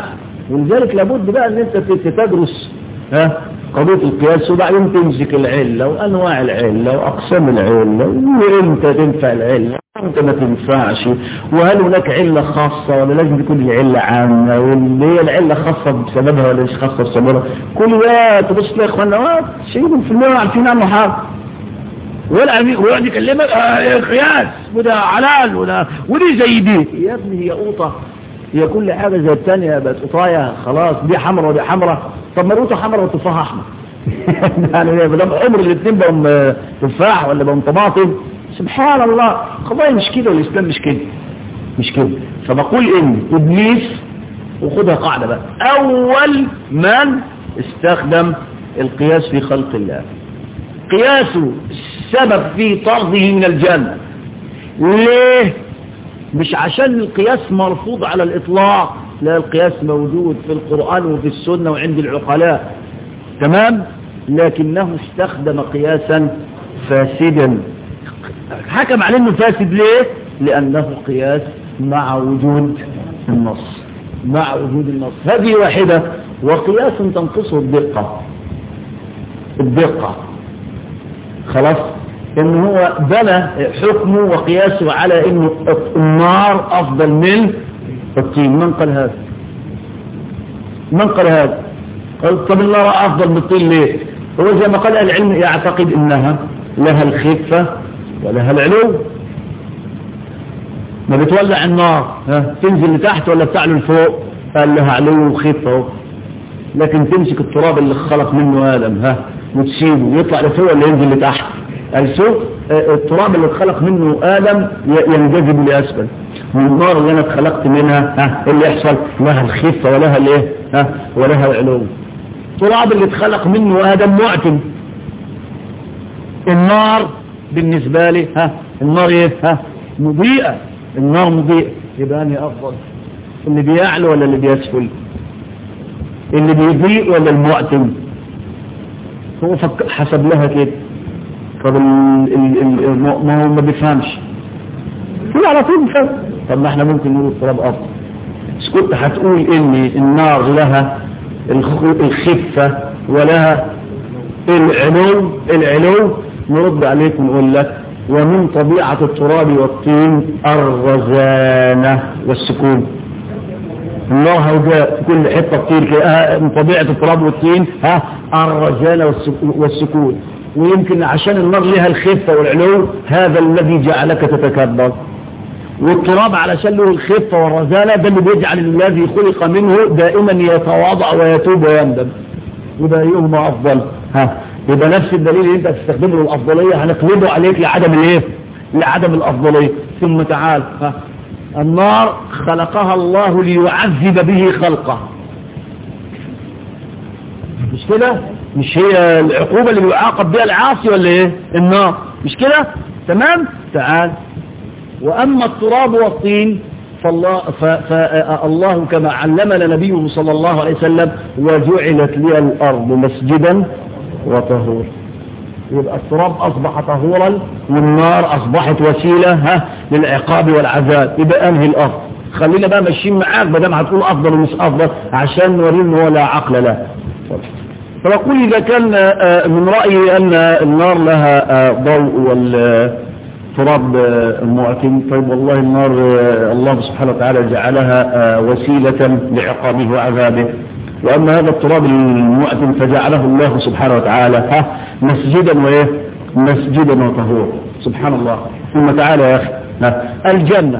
ولذلك لابد بقى ان انت تدرس ها قضية القياس وبعدين تمسك العلة وأنواع العلة وأقسام العلة وإمتى تنفع العلة وإمتى ما تنفعش وهل هناك علة خاصة ولا لازم تكون العلة عامة واللي هي العلة خاصة بسببها ولا مش خاصة بسببها كل ده تبص يا إخوانا شيء في المية عارفين عنه حاجة ولا عميق ويقعد يكلمك آه قياس وده حلال وده ودي زي دي يا ابني هي قوطة هي كل حاجة زي الثانية بقت قطاية خلاص دي حمرا ودي حمرا طب ما القوطة حمرا والتفاحة أحمر يعني ما دام عمر الاثنين بقوا تفاح ولا بقوا طماطم سبحان الله قضايا مش كده والإسلام مش كده مش كده فبقول إن إبليس وخدها قاعدة بقى أول من استخدم القياس في خلق الله قياسه السبب في طرده من الجنة ليه مش عشان القياس مرفوض على الإطلاق لا القياس موجود في القرآن وفي السنة وعند العقلاء تمام لكنه استخدم قياسا فاسدا حكم عليه انه فاسد ليه لأنه قياس مع وجود النص مع وجود النص هذه واحدة وقياس تنقصه الدقة الدقة خلاص ان هو بنى حكمه وقياسه على انه النار افضل من الطين من قال هذا من قال هذا قال طب النار افضل من الطين ليه هو زي ما قال العلم يعتقد انها لها الخفة ولها العلو ما بتولع النار ها تنزل لتحت ولا بتعلو لفوق قال لها علو وخفة لكن تمسك التراب اللي خلق منه آدم ها وتسيبه يطلع لفوق ولا ينزل لتحت السوق التراب اللي اتخلق منه آدم ينجذب لأسفل والنار اللي انا اتخلقت منها ها اللي يحصل لها الخفة ولها الايه ها ولها العلو التراب اللي اتخلق منه آدم معتم النار بالنسبة لي ها النار ايه ها مضيئة النار مضيئة يبقى اني افضل اللي بيعلو ولا اللي بيسفل اللي بيضيء ولا المعتم هو فك... حسب لها كده طب ال... ال... ال... ما هو ما بيفهمش هو على طول بيفهم طب ما احنا ممكن نقول التراب افضل بس كنت هتقول ان النار لها الخ... الخفة ولها العلو العلو نرد عليك ونقول لك ومن طبيعة التراب والطين الرزانة والسكون النار هوجاء في كل حتة كتير كده من طبيعة التراب والطين ها الرزانة والسكون ويمكن عشان النار لها الخفة والعلو هذا الذي جعلك تتكبر والتراب علشان له الخفة والرزانة ده اللي بيجعل الذي خلق منه دائما يتواضع ويتوب ويندم يبقى ايهما افضل ها يبقى نفس الدليل اللي انت هتستخدمه للافضلية هنقلبه عليك لعدم الايه لعدم الافضلية ثم تعال ها النار خلقها الله ليعذب به خلقه مش كده مش هي العقوبة اللي بيعاقب بها العاصي ولا ايه النار مش كده تمام تعال واما التراب والطين فالله, فالله كما علمنا نبيه صلى الله عليه وسلم وجعلت لي الارض مسجدا وطهور يبقى التراب اصبح طهورا والنار اصبحت وسيلة ها للعقاب والعذاب يبقى انهي الارض خلينا بقى ماشيين معاك ما دام هتقول افضل ومش افضل عشان نوريه ان هو لا عقل له فنقول اذا كان من رايي ان النار لها ضوء والتراب معتم طيب والله النار الله سبحانه وتعالى جعلها وسيلة لعقابه وعذابه وأما هذا التراب المعتم فجعله الله سبحانه وتعالى ها مسجدا وإيه مسجدا وطهور سبحان الله ثم تعالى يا أخي الجنة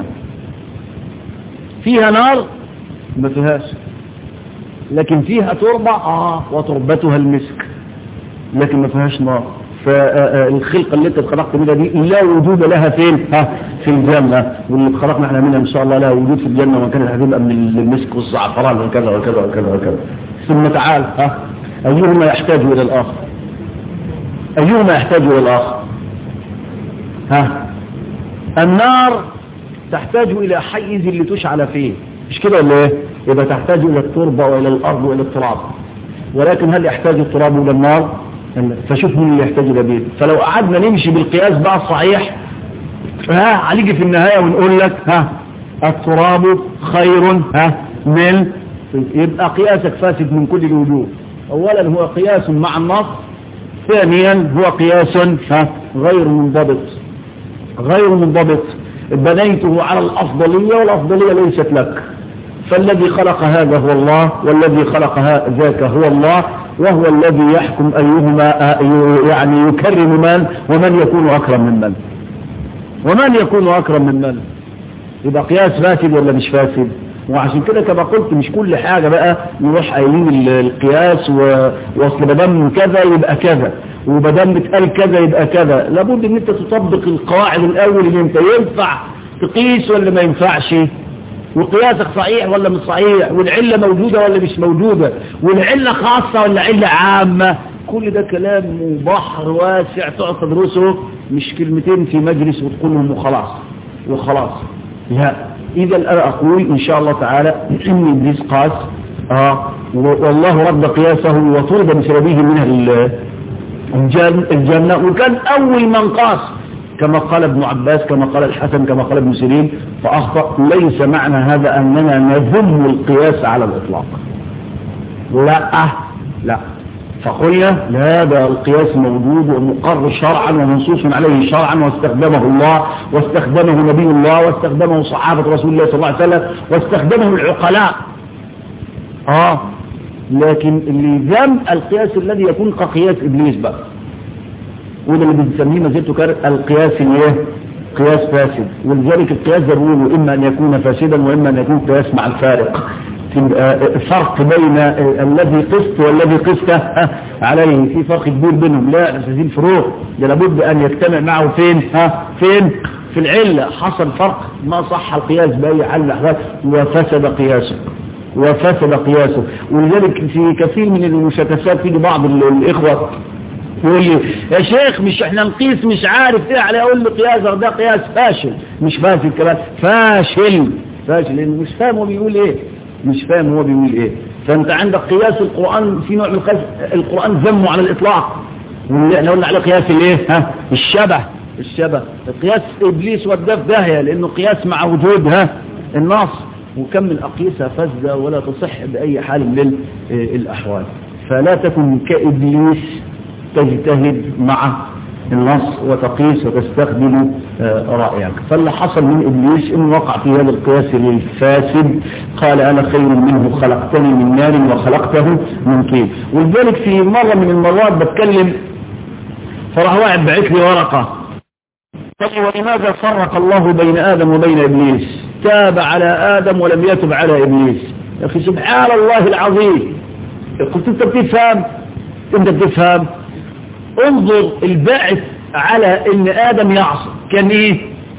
فيها نار ما فيهاش لكن فيها تربة آه وتربتها المسك لكن ما فيهاش نار فالخلقة اللي انت اتخلقت منها دي لا وجود لها فين ها في الجنة واللي اتخلقنا احنا منها ان شاء الله لها وجود في الجنة وان كانت هتبقى من المسك والزعفران وكذا وكذا وكذا وكذا ثم تعال ها ايهما يحتاج الى الاخر ايهما يحتاج الى الاخر ها النار تحتاج الى حيز اللي تشعل فيه مش كده ولا ايه يبقى تحتاج الى التربة والى الارض والى التراب ولكن هل يحتاج التراب الى النار فشوف مين اللي يحتاج الى بيت فلو قعدنا نمشي بالقياس بقى الصحيح ها هنيجي في النهاية ونقول لك ها التراب خير ها من يبقى قياسك فاسد من كل الوجوه اولا هو قياس مع النص ثانيا هو قياس غير منضبط غير منضبط بنيته على الافضلية والافضلية ليست لك فالذي خلق هذا هو الله والذي خلق ذاك هو الله وهو الذي يحكم أيهما يعني يكرم من ومن يكون أكرم من من ومن يكون أكرم من من يبقى قياس فاسد ولا مش فاسد وعشان كده كما قلت مش كل حاجة بقى نروح قايلين القياس واصل بدم كذا يبقى كذا وبدم بتقال كذا يبقى كذا لابد ان انت تطبق القواعد الاول اللي انت ينفع تقيس ولا ما ينفعش وقياسك صحيح ولا مش صحيح والعلة موجودة ولا مش موجودة والعلة خاصة ولا علة عامة كل ده كلام بحر واسع تقعد تدرسه مش كلمتين في مجلس وتقولهم وخلاص وخلاص لا إذا أنا أقول إن شاء الله تعالى إن إبليس قاس آه والله رد قياسه وطرد بسببه من الجنة وكان أول من قاس كما قال ابن عباس كما قال الحسن كما قال ابن سيرين فأخطأ ليس معنى هذا أننا نذم القياس على الإطلاق لا لا فقلنا لا هذا القياس موجود ومقر شرعا ومنصوص عليه شرعا واستخدمه الله واستخدمه نبي الله واستخدمه صحابة رسول الله صلى الله عليه وسلم واستخدمه العقلاء اه لكن اللي ذم القياس الذي يكون كقياس إبليس بقى وده اللي بنسميه مزيد تكرر القياس الايه قياس فاسد ولذلك القياس ده بيقولوا اما ان يكون فاسدا واما ان يكون قياس مع الفارق فرق بين الذي قست والذي قست عليه في فرق كبير بينهم لا هذه الفروق ده لابد ان يجتمع معه فين ها فين في العلة حصل فرق ما صح القياس بأي حل الأحوال وفسد قياسه وفسد قياسه ولذلك في كثير من المشاكسات في بعض الإخوة يقول لي يا شيخ مش احنا نقيس مش عارف ايه عليه اقول له قياسك ده قياس فاشل مش فاشل كمان فاشل فاشل لانه مش فاهم هو بيقول ايه مش فاهم هو بيقول ايه فانت عندك قياس القرآن في نوع من القياس القرآن ذمه على الاطلاق واللي احنا قلنا عليه قياس الايه ها الشبه الشبه قياس ابليس وداه في داهيه لانه قياس مع وجود ها النص وكم من اقيسها فاسده ولا تصح باي حال من الاحوال فلا تكن كابليس تجتهد مع النص وتقيس وتستخدم رأيك فاللي حصل من إبليس إنه وقع في هذا القياس الفاسد قال أنا خير منه خلقتني من نار وخلقته من طين ولذلك في مرة من المرات بتكلم فراح واحد بعث لي ورقة قال ولماذا فرق الله بين آدم وبين إبليس تاب على آدم ولم يتب على إبليس يا أخي سبحان الله العظيم قلت أنت بتفهم أنت بتفهم انظر الباعث على ان ادم يعصي كان ايه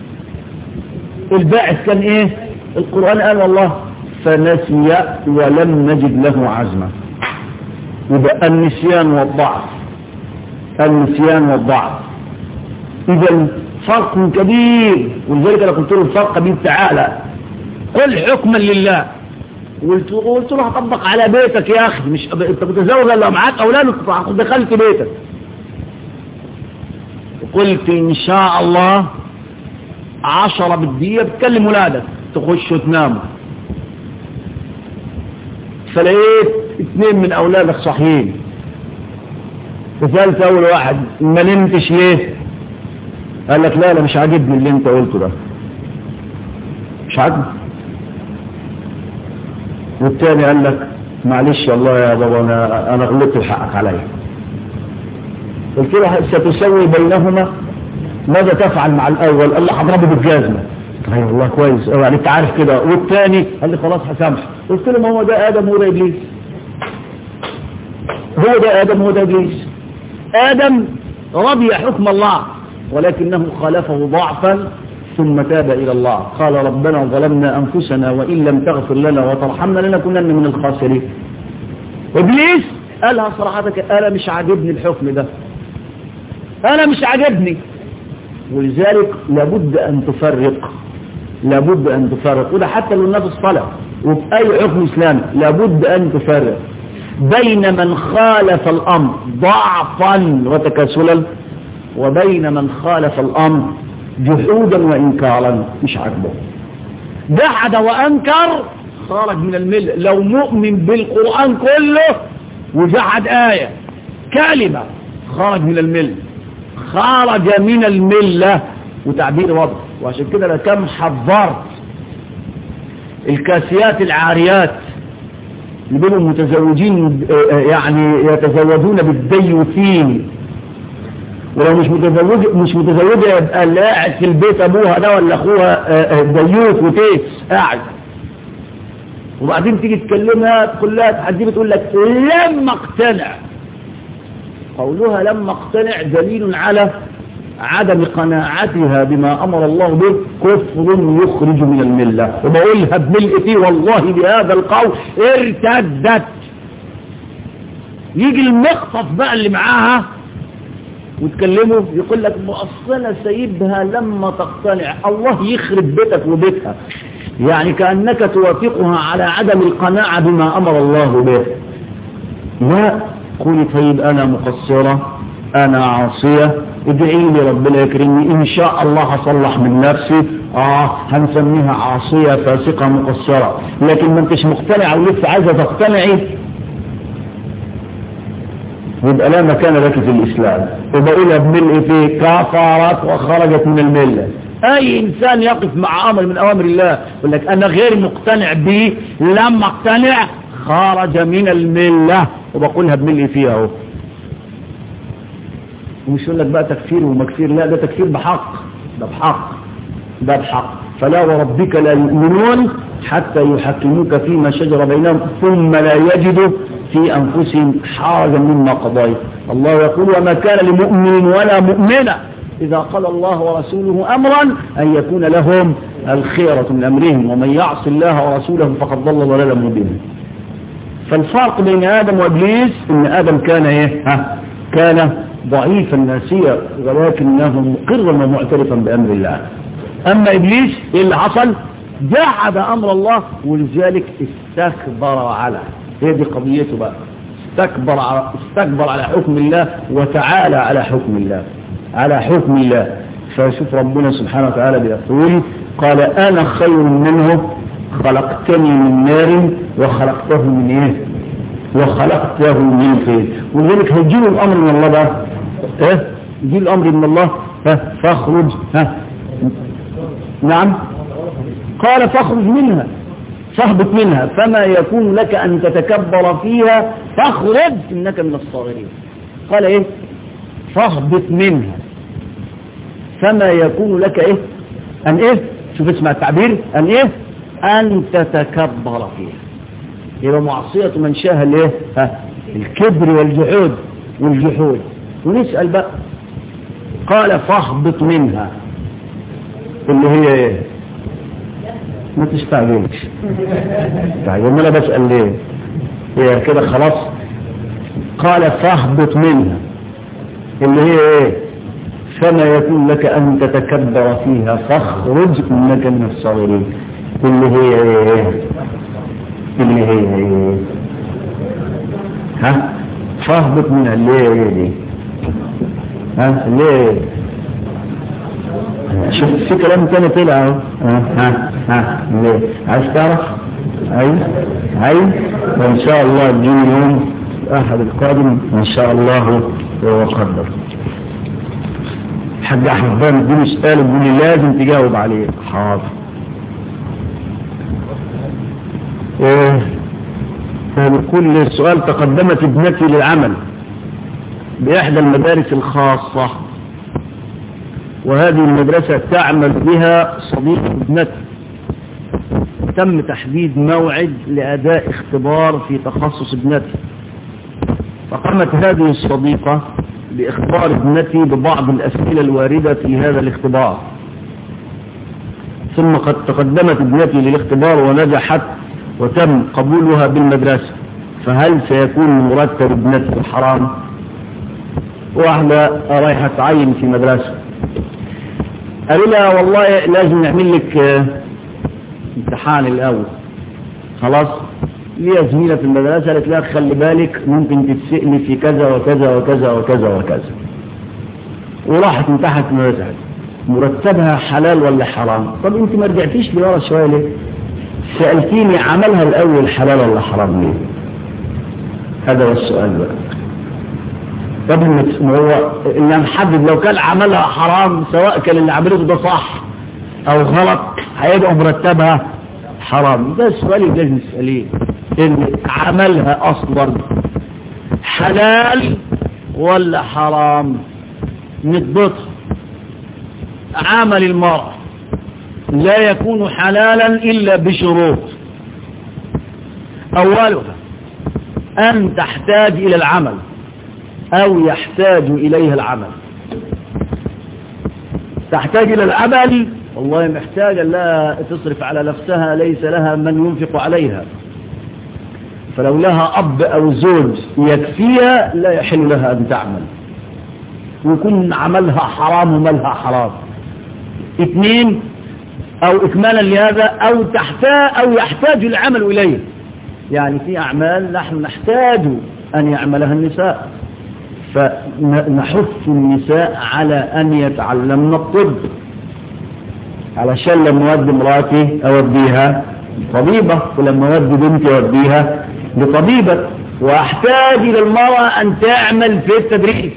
الباعث كان ايه القرآن قال والله فنسي ولم نجد له عزما يبقى النسيان والضعف النسيان والضعف اذا فرق كبير ولذلك انا قلت له الفرق بين تعالى قل حكما لله قلت له هطبق على بيتك يا اخي مش انت متزوج ولا معاك اولاد دخلت بيتك قلت ان شاء الله عشرة بالدية بتكلم ولادك تخشوا تناموا فلقيت اثنين من اولادك صحيين فسألت اول واحد ما نمتش ليه قال لك لا لا مش عاجبني اللي انت قلته ده مش عاجبني والتاني قال لك معلش والله يا بابا انا انا غلطت حقك عليا قلت له ستسوي بينهما ماذا تفعل مع الاول قال لي هضربه بالجزمه طيب والله كويس يعني انت عارف كده والثاني قال لي خلاص هسامح قلت له ما هو ده ادم وده ابليس هو ده ادم وده ابليس ادم رضي حكم الله ولكنه خالفه ضعفا ثم تاب الى الله قال ربنا ظلمنا انفسنا وان لم تغفر لنا وترحمنا لنكونن من الخاسرين ابليس قالها صراحة انا مش عاجبني الحكم ده انا مش عاجبني ولذلك لابد ان تفرق لابد ان تفرق وده حتى لو في الصلاة وفي اي حكم اسلامي لابد ان تفرق بين من خالف الامر ضعفا وتكاسلا وبين من خالف الامر جحودا وانكارا مش عاجبه جحد وانكر خرج من الملة لو مؤمن بالقرآن كله وجحد آية كلمة خرج من الملة خرج من الملة وتعبير وضع وعشان كده انا كم حذرت الكاسيات العاريات اللي بينهم متزوجين يعني يتزوجون بالديوثين ولو مش متزوج مش متزوجه يبقى اللي قاعد في البيت ابوها ده ولا اخوها ديوث وتيس قاعد وبعدين تيجي تكلمها تقول لها تحدي بتقول لك لما اقتنع قولها لما اقتنع دليل على عدم قناعتها بما امر الله به كفر يخرج من المله وبقولها بملء فيه والله بهذا القول ارتدت يجي المخطف بقى اللي معاها وتكلمه يقول لك مؤصلة سيبها لما تقتنع الله يخرب بيتك وبيتها يعني كأنك توافقها على عدم القناعة بما أمر الله به لا قولي طيب أنا مقصرة أنا عاصية ادعي لي ربنا يكرمني إن شاء الله هصلح من نفسي آه هنسميها عاصية فاسقة مقصرة لكن ما انتش مقتنعة ولسه عايزة تقتنعي يبقى لا مكان لك في الإسلام وبقولها بملء فيه كفرت وخرجت من الملة أي إنسان يقف مع أمر من أوامر الله يقول لك أنا غير مقتنع به لما اقتنع خرج من الملة وبقولها بملء فيها اهو ومش يقول لك بقى تكفير ومكفير لا ده تكفير بحق ده بحق ده بحق فلا وربك لا يؤمنون حتى يحكموك فيما شجر بينهم ثم لا يجدوا في أنفسهم حرجا مما قضيت الله يقول وما كان لمؤمن ولا مؤمنة إذا قال الله ورسوله أمرا أن يكون لهم الخيرة من أمرهم ومن يعص الله ورسوله فقد ضل ضلالا مبينا فالفرق بين آدم وإبليس إن آدم كان إيه ها كان ضعيفا ناسيا ولكنه مقرا ومعترفا بأمر الله أما إبليس إيه اللي حصل جحد أمر الله ولذلك استكبر على هي دي قضيته بقى استكبر على, استكبر على حكم الله وتعالى على حكم الله على حكم الله فشوف ربنا سبحانه وتعالى بيقول قال أنا خير منه خلقتني من نار وخلقته من ايه وخلقته من خير ولذلك هيجيله الامر من الله بقى ايه يجي الامر من الله ها فاخرج ها نعم قال فاخرج منها فاهبط منها فما يكون لك ان تتكبر فيها فاخرج انك من الصاغرين قال ايه فاهبط منها فما يكون لك ايه ان ايه شوف اسمع التعبير ان ايه أن تتكبر فيها يبقى معصية من شاء الايه ها الكبر والجحود والجحود ونسأل بقى قال فاهبط منها اللي هي ايه ما تستعجلش تعجل ما انا بسأل ليه هي كده خلاص قال فاهبط منها اللي هي ايه فما يكون لك ان تتكبر فيها فاخرج انك من الصغيرين اللي هي ايه اللي هي ايه ها فاهبط منها اللي هي ايه دي ها ليه شوف في كلام تاني طلع اهو ها ها ليه عايز تعرف اي اي وان شاء الله تجيني يوم احد القادم ان شاء الله وقدر حاج احمد بان اديني سؤال يقول لي لازم تجاوب عليه حاضر ايه بكل السؤال تقدمت ابنتي للعمل بإحدى المدارس الخاصة وهذه المدرسة تعمل بها صديق ابنتي تم تحديد موعد لأداء اختبار في تخصص ابنتي فقامت هذه الصديقة بإخبار ابنتي ببعض الأسئلة الواردة في هذا الاختبار ثم قد تقدمت ابنتي للاختبار ونجحت وتم قبولها بالمدرسة فهل سيكون مرتب ابنتي حرام واحدة رايحة تعين في مدرسة قالوا لها والله لازم نعمل لك امتحان الأول خلاص ليها زميلة في المدرسة قالت لها خلي بالك ممكن تتسألي في كذا وكذا وكذا وكذا وكذا وراحت امتحنت المدرسة مرتبها حلال ولا حرام طب انت ما رجعتيش لورا شوية ليه سألتيني عملها الأول حلال ولا حرام ليه هذا هو السؤال بقى قبل ما هو اللي نحدد لو كان عملها حرام سواء كان اللي عملته ده صح او غلط هيبقى مرتبها حرام ده السؤال اللي لازم نسأليه ان عملها اصلا حلال ولا حرام نضبطها عمل المرأة لا يكون حلالا إلا بشروط أولها أن تحتاج إلى العمل أو يحتاج إليها العمل تحتاج إلى العمل والله محتاجة لا تصرف على نفسها ليس لها من ينفق عليها فلو لها أب أو زوج يكفيها لا يحل لها أن تعمل ويكون عملها حرام ومالها حرام اثنين أو إكمالا لهذا أو تحتاج أو يحتاج العمل إليه يعني في أعمال نحن نحتاج أن يعملها النساء فنحث النساء على أن يتعلمن الطب علشان لما أودي مراتي أوديها طبيبة ولما أودي بنتي أوديها لطبيبة وأحتاج إلى المرأة أن تعمل في التدريس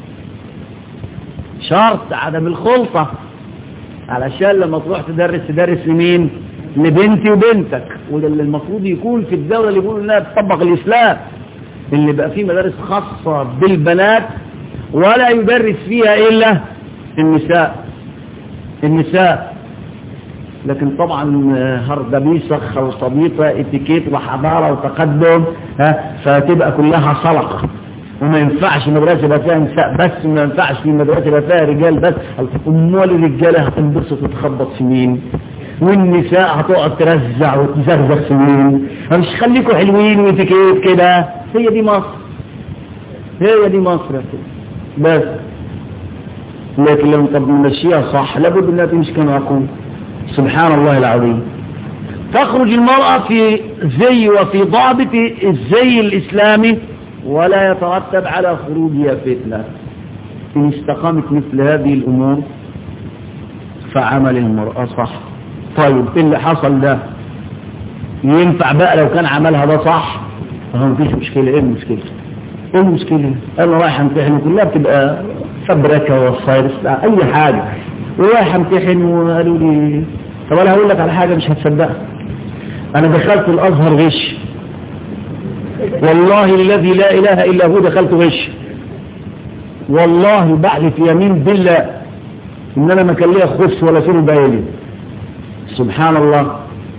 شرط عدم الخلطة علشان لما تروح تدرس تدرس لمين لبنتي وبنتك وده اللي المفروض يكون في الدولة اللي يقولوا انها تطبق الاسلام اللي بقى فيه مدارس خاصة بالبنات ولا يدرس فيها الا النساء النساء لكن طبعا هردبيسخ او صبيطة اتيكيت وحضارة وتقدم ها فتبقى كلها صلقة وما ينفعش مدرسة يبقى فيها نساء بس وما ينفعش في مدرسة يبقى فيها رجال بس امال الرجالة هتنبسط وتخبط في مين والنساء هتقعد ترزع وتزغزغ في مين مش خليكوا حلوين وتكيت كده هي دي مصر هي دي مصر يا بس لكن لو طب نمشيها صح لابد انها تمشي كما اقول سبحان الله العظيم تخرج المرأة في زي وفي ضابط الزي الإسلامي ولا يترتب على خروجها فتنة إن استقامت مثل هذه الأمور فعمل المرأة صح طيب إيه اللي حصل ده ينفع بقى لو كان عملها ده صح فهو مفيش مشكلة ايه المشكلة ايه المشكلة انا رايح امتحن كلها بتبقى فبركة وفايرس اي حاجة ورايح امتحن وقالوا لي طب انا هقول لك على حاجة مش هتصدقها انا دخلت الازهر غش والله الذي لا اله الا هو دخلت غش والله بحلف يمين بالله ان انا ما كان ليا خش ولا سن بايلي سبحان الله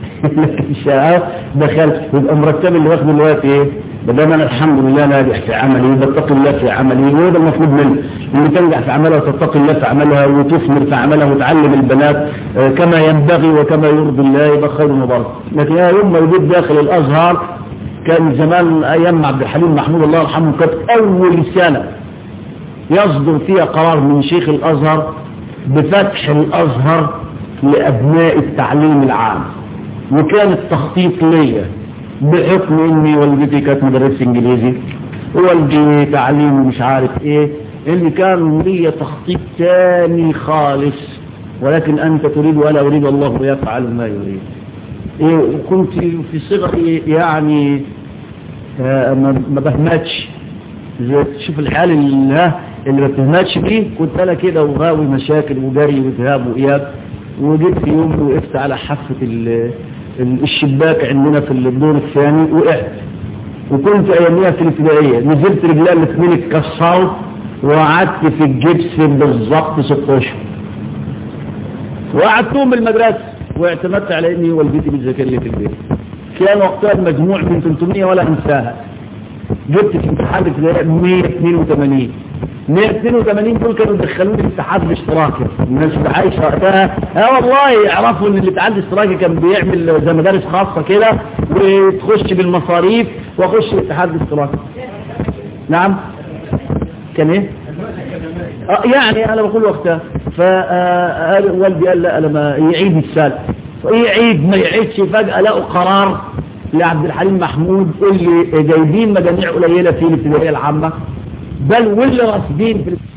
دخلت يبقى مرتب اللي واخد دلوقتي ايه بدل انا الحمد لله ناجح في عملي بتقي الله في عملي وهذا المطلوب منه ان تنجح في عملها وتتقي الله في عملها وتثمر في عملها وتعلم البنات كما ينبغي وكما يرضي الله يبقى خير مبارك لكن يوم ما يجيب داخل الازهر كان زمان ايام عبد الحليم محمود الله يرحمه كانت اول سنه يصدر فيها قرار من شيخ الازهر بفتح الازهر لابناء التعليم العام وكان التخطيط ليا بحكم اني والدتي كانت مدرسة انجليزي والدي تعليم مش عارف ايه اللي كان ليا تخطيط تاني خالص ولكن انت تريد ولا اريد الله يفعل ما يريد إيه وكنت في صغري يعني آه ما بهمتش شوف الحال اللي, اللي ما بتهمتش فيه كنت انا كده وغاوي مشاكل وجري وذهاب واياب وجيت في يوم وقفت على حافة الشباك عندنا في الدور الثاني وقعت وكنت اياميها في الابتدائية نزلت رجلي الاثنين اتكسروا وقعدت في الجبس بالظبط ست اشهر وقعدتهم بالمدرسة واعتمدت على اني والدتي بتذاكر لي في البيت كان وقتها المجموع من 300 ولا انساها جبت في امتحان الابتدائي 182 182 دول كانوا دخلوني الاتحاد الاشتراكي الناس اللي عايشه وقتها اه والله يعرفوا ان الاتحاد الاشتراكي كان بيعمل زي مدارس خاصه كده وتخش بالمصاريف واخش الاتحاد الاشتراكي نعم كان ايه اه يعني انا بقول وقتها فوالدي قال لا انا ما يعيد السال يعيد ما يعيدش فجاه لقوا قرار لعبد الحليم محمود اللي جايبين مجاميع قليله في الابتدائيه العامه بل واللي رافضين في